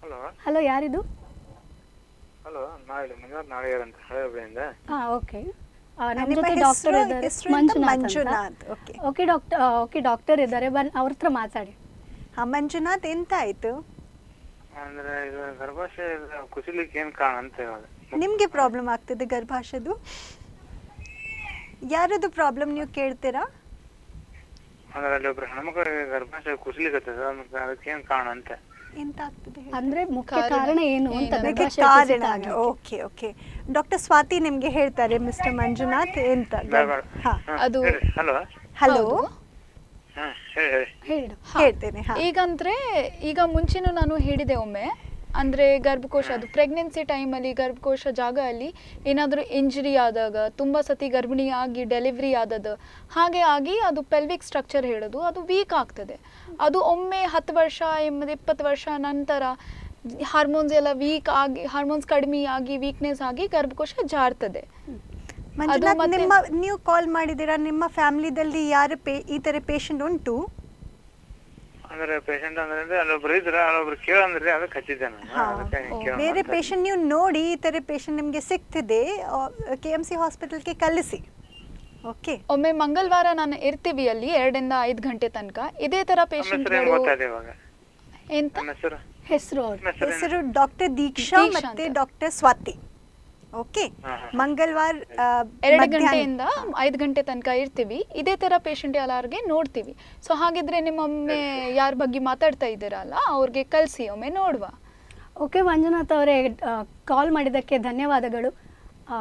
ಹಲೋ ಹಲೋ ಯಾರಿದು ಹಲೋ ನಾಳೆ ಮಂಜುನಾಥ್ ನಾಳೆಯರ್ ಅಂತ ಹಳೆಬೆಯಿಂದ ಹಾಂ ಓಕೆ ನಮ್ಮ ನಿಮ್ಮ ಜೊತೆ ಡಾಕ್ಟರ್ ಹೆಸ್ರು- ಇದ್ದಾರೆ ಹೆಸ್ರು ಎಂತ? ಮಂಜುನಾಥ್ ಮಂಜುನಾಥ್, ಅಂತ okay. Okay doctor okay doctor ಇದ್ದಾರೆ ಬನ್ ಅವ್ರ ಹತ್ರ ಮಾತಾಡಿ ಹಾ ಮಂಜುನಾಥ್ ಎಂತ ಆಯ್ತು ಅಂದ್ರೆ ಇದು ಗರ್ಭಾಶಯ ಕುಸಿಲಿಕ್ಕೆ ಏನ್ ಕಾರಣ ಅಂತ ಇವಾಗ ನಿಮ್ಗೆ ಪ್ರಾಬ್ಲಮ್ ಆಗ್ತದೆ ಗರ್ಭಾಷದು ಯಾರದು ಪ್ರಾಬ್ಲಮ್ ನೀವು ಕೇಳ್ತೀರಾ ಅಂದ್ರೆ ಅಲ್ಲಿ ಒಬ್ರು ಹೆಣ್ಮಕ್ಳಿಗೆ ಗರ್ಭಾಶಯ ಕುಸಿಲಿಕ್ಕೆ ಅದಕ್ಕೆ ಏನ್ ಕಾರಣ ಅಂತ ಎಂತ ಆಗ್ತದೆ ಹೇಳಿ? ಅಂದ್ರೆ ಮುಖ್ಯ ಕಾರಣ ಕಾರಣ ಏನು ಅಂತ ಏನು? ಅದಕ್ಕೆ ಗರ್ಭಾಶಯ ಕಾರಣ ಕುಸಿತ ಆಗ್ಲಿಕ್ಕೆ. ಓಕೆ ಓಕೆ ಡಾಕ್ಟರ್ ಸ್ವಾತಿ ನಿಮ್ಗೆ ಹೇಳ್ತಾರೆ ಮಿಸ್ಟರ್ ಮಂಜುನಾಥ್ ಎಂತ ಹಾ ಅದು- ಹಲೋ ಹಲೋ ಹೌದು. ಹಾ ಹೇಳಿ ಹೇಳಿ ಹೇಳಿ ಡಾಕ್ಟರ್. ಹಾ. ಹೇಳ್ತೇನೆ ಹಾ ಈಗಂದ್ರೆ ಈಗ ಮುಂಚೆನೂ ನಾನು ಹೇಳಿದೆ ಒಮ್ಮೆ ಅಂದ್ರೆ ಗರ್ಭಕೋಶ ಅದು ಪ್ರೆಗ್ನೆನ್ಸಿ ಟೈಮಲ್ಲಿ ಗರ್ಭಕೋಶ ಜಾಗ ಅಲ್ಲಿ ಏನಾದರೂ ಇಂಜರಿ ಆದಾಗ ತುಂಬ ಸತಿ ಗರ್ಭಿಣಿ ಆಗಿ ಡೆಲಿವರಿ ಆದದ್ದು ಹಾಗೆ ಆಗಿ ಅದು ಪೆಲ್ವಿಕ್ ಸ್ಟ್ರಕ್ಚರ್ ಹೇಳೋದು ಅದು ವೀಕ್ ಆಗ್ತದೆ ಅದು ಒಮ್ಮೆ ಹತ್ತು ವರ್ಷ ಎಂಬತ್ತು ಇಪ್ಪತ್ತು ವರ್ಷ ನಂತರ ಹಾರ್ಮೋನ್ಸ್ ಎಲ್ಲ ವೀಕ್ ಆಗಿ ಹಾರ್ಮೋನ್ಸ್ ಕಡಿಮೆ ಆಗಿ ವೀಕ್ನೆಸ್ ಆಗಿ ಗರ್ಭಕೋಶ ಜಾರ್ತದೆ ಮಂಜುನಾಥ್ ಮತ್ತೆ- ನಿಮ್ಮ ನೀವು ಕಾಲ್ ಮಾಡಿದ್ದೀರಾ ನಿಮ್ಮ ಫ್ಯಾಮಿಲಿದಲ್ಲಿ ಯಾರು ಪೇ ಈ ತರ ಪೇಷಂಟ್ ಉಂಟು ಅಂದ್ರೆ ಪೇಷಂಟ್ ಅಂದ್ರೆ ಅಲ್ಲೊಬ್ರು ಇದ್ರ ಅಲ್ಲೊಬ್ರು ಕೇಳಂದ್ರಿ ಅದಕ್ಕೆ ಹಚ್ಚಿದ್ದೆ ನಾನು ಹಾ. ಅದಕ್ಕೆ ಕೇಳೋಣ ಬೇರೆ ಅಂತ. ಪೇಷಂಟ್ ನೀವು ನೋಡಿ ಈ ತರ ಪೇಷಂಟ್ ನಿಮ್ಗೆ ಸಿಗ್ತಿದೆ ಕೆ ಎಮ್ ಸಿ ಹಾಸ್ಪಿಟಲ್ಗೆ ಕಳಿಸಿ ಓಕೆ ಒಮ್ಮೆ ಮಂಗಳವಾರ ನಾನು ಇರ್ತೀವಿ ಅಲ್ಲಿ ಎರಡರಿಂದ ಐದು ಗಂಟೆ ತನಕ ಇದೇ ಥರ ನಮ್ಮ ಹೆಸರು ಏನ್ ಪೇಷಂಟ್ಗಳು ಗೊತ್ತಾಯ್ತು ಇವಾಗ ಎಂತ ನಮ್ಮ ಹೆಸರು ಹೆಸರು ಅವ್ರು ನಮ್ಮ ಹೆಸರು ಹೆಸರು ಡಾಕ್ಟರ್ ದೀಕ್ಷಾ ದೀಕ್ಷಾ ಮತ್ತೆ ಅಂತ. ಡಾಕ್ಟರ್ ಸ್ವಾತಿ ಓಕೆ ಹಾ, ಹಾ. ಮಂಗಳವಾರ ಎರಡು ಗಂಟೆಯಿಂದ ಐದು ಗಂಟೆ ತನಕ ಇರ್ತೀವಿ ಇದೇ ಥರ ಪೇಷಂಟ್ ಎಲ್ಲರಿಗೆ ನೋಡ್ತೀವಿ ಸೊ ಹಾಗಿದ್ರೆ ನಿಮ್ಮ ಒಮ್ಮೆ ಯಾರ ಬಗ್ಗೆ ಮಾತಾಡ್ತಾ ಇದ್ದೀರಲ್ಲ ಅವ್ರಿಗೆ ಕಳಿಸಿ ಒಮ್ಮೆ ನೋಡುವ ಓಕೆ ಮಂಜುನಾಥ್ ಅವರೇ ಕಾಲ್ ಮಾಡಿದ್ದಕ್ಕೆ ಧನ್ಯವಾದಗಳು ಆ,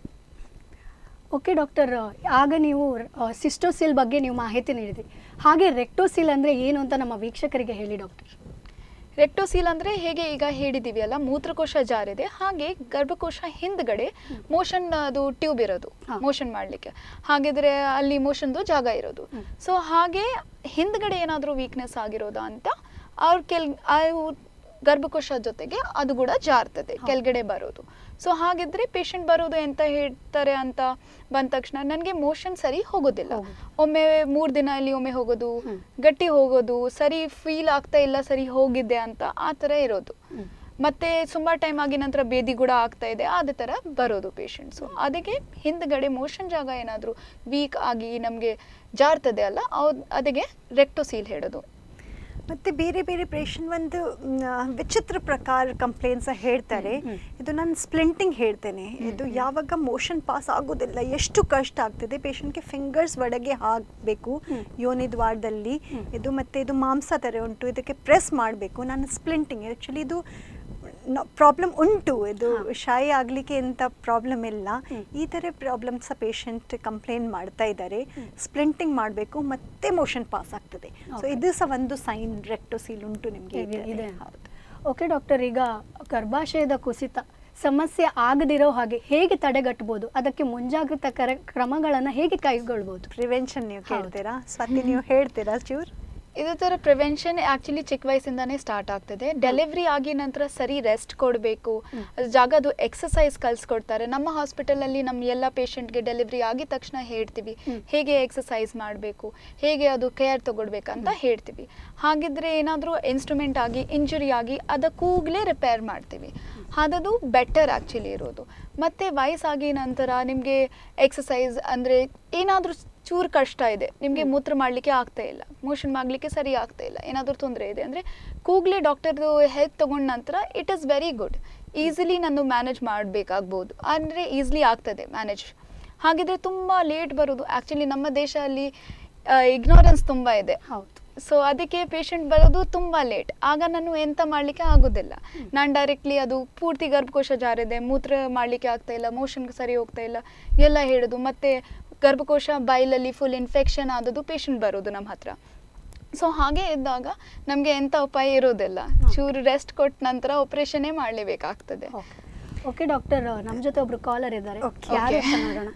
ಓಕೆ ಡಾಕ್ಟರ್ ಆಗ ನೀವು ಸಿಸ್ಟೋಸಿಲ್ ಬಗ್ಗೆ ನೀವು ಮಾಹಿತಿ ನೀಡಿದ್ರಿ ಹಾಗೆ ರೆಕ್ಟೋಸಿಲ್ ಅಂದರೆ ಏನು ಅಂತ ನಮ್ಮ ವೀಕ್ಷಕರಿಗೆ ಹೇಳಿ ಡಾಕ್ಟರ್ ರೆಕ್ಟೋಸೀಲ್ ಅಂದ್ರೆ ಹೇಗೆ ಈಗ ಹೇಳಿದೀವಿ ಅಲ್ಲ ಮೂತ್ರಕೋಶ ಜಾರಿದೆ ಹಾಗೆ ಗರ್ಭಕೋಶ ಹಿಂದ್ಗಡೆ ಮೋಷನ್ ಅದು ಟ್ಯೂಬ್ ಇರೋದು ಹಾ. ಮೋಷನ್ ಮಾಡ್ಲಿಕ್ಕೆ ಹಾಗಿದ್ರೆ ಅಲ್ಲಿ ಮೋಷನ್ದು ಜಾಗ ಇರೋದು ಸೊ ಹಾಗೆ ಹಿಂದ್ಗಡೆ ಏನಾದರೂ ವೀಕ್ನೆಸ್ ಆಗಿರೋದಾ ಅಂತ ಅವ್ರ ಕೆಲ್ ಅವ್ರ್ ಗರ್ಭಕೋಶ ಜೊತೆಗೆ ಅದು ಕೂಡ ಜಾರ್ತದೆ ಕೆಳಗಡೆ ಬರೋದು ಸೊ ಹಾಗಿದ್ರೆ ಪೇಷಂಟ್ ಬರೋದು ಎಂತ ಹೇಳ್ತಾರೆ ಅಂತ ಬಂದ ತಕ್ಷಣ ನನಗೆ ಮೋಷನ್ ಸರಿ ಹೋಗೋದಿಲ್ಲ ಹೋಗುದು. ಒಮ್ಮೆ ಮೂರು ದಿನ ಅಲ್ಲಿ ಒಮ್ಮೆ ಹೋಗೋದು ಹ್ಮ್. ಗಟ್ಟಿ ಹೋಗೋದು ಸರಿ ಫೀಲ್ ಆಗ್ತಾ ಇಲ್ಲ ಸರಿ ಹೋಗಿದ್ದೆ ಅಂತ ಆ ಥರ ಇರೋದು ಹ್ಮ್. ಮತ್ತೆ ಸುಮಾರು ಟೈಮ್ ಆಗಿ ನಂತರ ಬೇದಿ ಕೂಡ ಆಗ್ತಾ ಇದೆ ಅದೇ ಥರ ಬರೋದು ಪೇಷಂಟ್ಸು ಅದಕ್ಕೆ ಹಿಂದ್ಗಡೆ ಮೋಷನ್ ಜಾಗ ಏನಾದರೂ ವೀಕ್ ಆಗಿ ನಮಗೆ ಜಾರ್ತದೆ ಅಲ್ಲ ಅವ್ ಅದಕ್ಕೆ ರೆಕ್ಟೋಸೀಲ್ ಹೇಳೋದು ಮತ್ತೆ ಬೇರೆ ಬೇರೆ ಪೇಷಂಟ್ ಒಂದು ಮ್, ವಿಚಿತ್ರ ಪ್ರಕಾರ ಕಂಪ್ಲೇಂಟ್ಸ್ ಹೇಳ್ತಾರೆ ಇದು ನಾನು ಸ್ಪ್ಲಿಂಟಿಂಗ್ ಹೇಳ್ತೇನೆ ಇದು ಯಾವಾಗ ಮೋಷನ್ ಪಾಸ್ ಆಗೋದಿಲ್ಲ ಎಷ್ಟು ಕಷ್ಟ ಆಗ್ತದೆ ಪೇಷಂಟ್ಗೆ ಫಿಂಗರ್ಸ್ ಒಳಗೆ ಹಾಕಬೇಕು ಯೋನಿ ದ್ವಾರದಲ್ಲಿ ಇದು ಮತ್ತೆ ಇದು ಮಾಂಸ ಥರ ಉಂಟು ಇದಕ್ಕೆ ಪ್ರೆಸ್ ಮಾಡಬೇಕು ನಾನು ಸ್ಪ್ಲಿಂಟಿಂಗ್ ಆ್ಯಕ್ಚುಲಿ ಇದು ಪ್ರಾಬ್ಲಮ್ ಉಂಟು ಇದು ಶಾಯಿ ಆಗಲಿಕ್ಕೆ ಎಂಥ ಪ್ರಾಬ್ಲಮ್ ಇಲ್ಲ ಈ ಥರ ಪ್ರಾಬ್ಲಮ್ಸ್ ಪೇಷಂಟ್ ಕಂಪ್ಲೇಂಟ್ ಮಾಡ್ತಾ ಇದ್ದಾರೆ ಸ್ಪ್ಲಿಂಟಿಂಗ್ ಮಾಡಬೇಕು ಮತ್ತೆ ಮೋಷನ್ ಪಾಸ್ ಆಗ್ತದೆ ಸೊ Okay. ಇದು ಸಹ ಒಂದು ಸೈನ್ ರೆಕ್ಟೋಸೀಲ್ ಉಂಟು ನಿಮಗೆ ಇದೆ ಇದೆ ಓಕೆ ಡಾಕ್ಟರ್ ಈಗ ಗರ್ಭಾಶಯದ ಕುಸಿತ ಸಮಸ್ಯೆ ಆಗದಿರೋ ಹಾಗೆ ಹೇಗೆ ತಡೆಗಟ್ಟಬಹುದು ಅದಕ್ಕೆ ಮುಂಜಾಗ್ರತಾ ಕರ ಕ್ರಮಗಳನ್ನು ಹೇಗೆ ಕೈಗೊಳ್ಬೋದು ಪ್ರಿವೆನ್ಷನ್ ನೀವು ಹೌದು. ಕೇಳ್ತೀರಾ ಸ್ವತಿ ನೀವು ಹೇಳ್ತೀರಾ ಚೂರ್ ಇದೇ ಥರ ಪ್ರಿವೆನ್ಷನ್ ಆ್ಯಕ್ಚುಲಿ ಚಿಕ್ಕ ವಯಸ್ಸಿಂದಾನೇ ಸ್ಟಾರ್ಟ್ ಆಗ್ತದೆ ಡೆಲಿವರಿ ಆಗಿ ನಂತರ ಸರಿ ರೆಸ್ಟ್ ಕೊಡಬೇಕು ಅದು ಜಾಗದು ಎಕ್ಸಸೈಸ್ ಕಲಿಸ್ಕೊಡ್ತಾರೆ ನಮ್ಮ ಹಾಸ್ಪಿಟಲಲ್ಲಿ ನಮ್ಮ ಎಲ್ಲ ಪೇಷಂಟ್ಗೆ ಡೆಲಿವರಿ ಆಗಿದ ತಕ್ಷಣ ಹೇಳ್ತೀವಿ ಹೇಗೆ ಎಕ್ಸಸೈಸ್ ಮಾಡಬೇಕು ಹೇಗೆ ಅದು ಕೇರ್ ತಗೊಳ್ಬೇಕಂತ ಹೇಳ್ತೀವಿ ಹಾಗಿದ್ರೆ ಏನಾದರೂ ಇನ್ಸ್ಟ್ರೂಮೆಂಟ್ ಆಗಿ ಇಂಜುರಿ ಆಗಿ ಅದಕ್ಕೂಗಲೇ ರಿಪೇರ್ ಮಾಡ್ತೀವಿ ಅದದು ಬೆಟರ್ ಆ್ಯಕ್ಚುಲಿ ಇರೋದು ಮತ್ತು ವಯಸ್ಸಾಗಿ ನಂತರ ನಿಮಗೆ ಎಕ್ಸಸೈಸ್ ಅಂದರೆ ಏನಾದರೂ ಚೂರು ಕಷ್ಟ ಇದೆ ನಿಮಗೆ ಮೂತ್ರ ಮಾಡಲಿಕ್ಕೆ ಆಗ್ತಾ ಇಲ್ಲ ಮೋಷನ್ ಮಾಡಲಿಕ್ಕೆ ಸರಿ ಆಗ್ತಾ ಇಲ್ಲ ಏನಾದರೂ ತೊಂದರೆ ಇದೆ ಅಂದರೆ ಕೂಗಲೇ ಡಾಕ್ಟರ್ದು ಹೆಲ್ಪ್ ತಗೊಂಡ ನಂತರ it is very good easily ನಾನು ಮ್ಯಾನೇಜ್ ಮಾಡಬೇಕಾಗ್ಬೋದು ಅಂದರೆ ಈಸಿಲಿ ಆಗ್ತದೆ ಮ್ಯಾನೇಜ್ ಹಾಗಿದ್ರೆ ತುಂಬ ಲೇಟ್ ಬರೋದು ಆ್ಯಕ್ಚುಲಿ ನಮ್ಮ ದೇಶದಲ್ಲಿ ಇಗ್ನೋರೆನ್ಸ್ ತುಂಬ ಇದೆ ಹೌದು ಸೊ ಅದಕ್ಕೆ ಪೇಷಂಟ್ ಬರೋದು ತುಂಬ ಲೇಟ್ ಆಗ ನಾನು ಎಂತ ಮಾಡಲಿಕ್ಕೆ ಆಗೋದಿಲ್ಲ ನಾನು ಡೈರೆಕ್ಟ್ಲಿ ಅದು ಪೂರ್ತಿ ಗರ್ಭಕೋಶ ಜಾರಿದೆ ಮೂತ್ರ ಮಾಡಲಿಕ್ಕೆ ಆಗ್ತಾ ಇಲ್ಲ ಮೋಷನ್ಗೆ ಸರಿ ಹೋಗ್ತಾ ಇಲ್ಲ ಎಲ್ಲ ಹೇಳೋದು ಮತ್ತು ಗರ್ಭಕೋಶ ಬೈಲಲ್ಲಿ ಫುಲ್ ಇನ್ಫೆಕ್ಷನ್ ಆದದ್ದು ಪೇಷಂಟ್ ಬರೋದು ನಮ್ಮ ಹತ್ರ ಸೊ ಹಾಗೆ ಇದ್ದಾಗ ನಮಗೆ ಎಂಥ ಉಪಾಯ ಇರೋದಿಲ್ಲ ಚೂರು ರೆಸ್ಟ್ ಕೊಟ್ಟ ನಂತರ ಆಪ್ರೇಷನ್ನೇ ಮಾಡಲೇಬೇಕಾಗ್ತದೆ ಓಕೆ ಓಕೆ ಡಾಕ್ಟರ್ ನಮ್ಮ ಜೊತೆ ಒಬ್ರು ಕಾಲರ್ ಇದ್ದಾರೆ Okay. ಯಾರು Okay. ಅಂತ ನೋಡೋಣ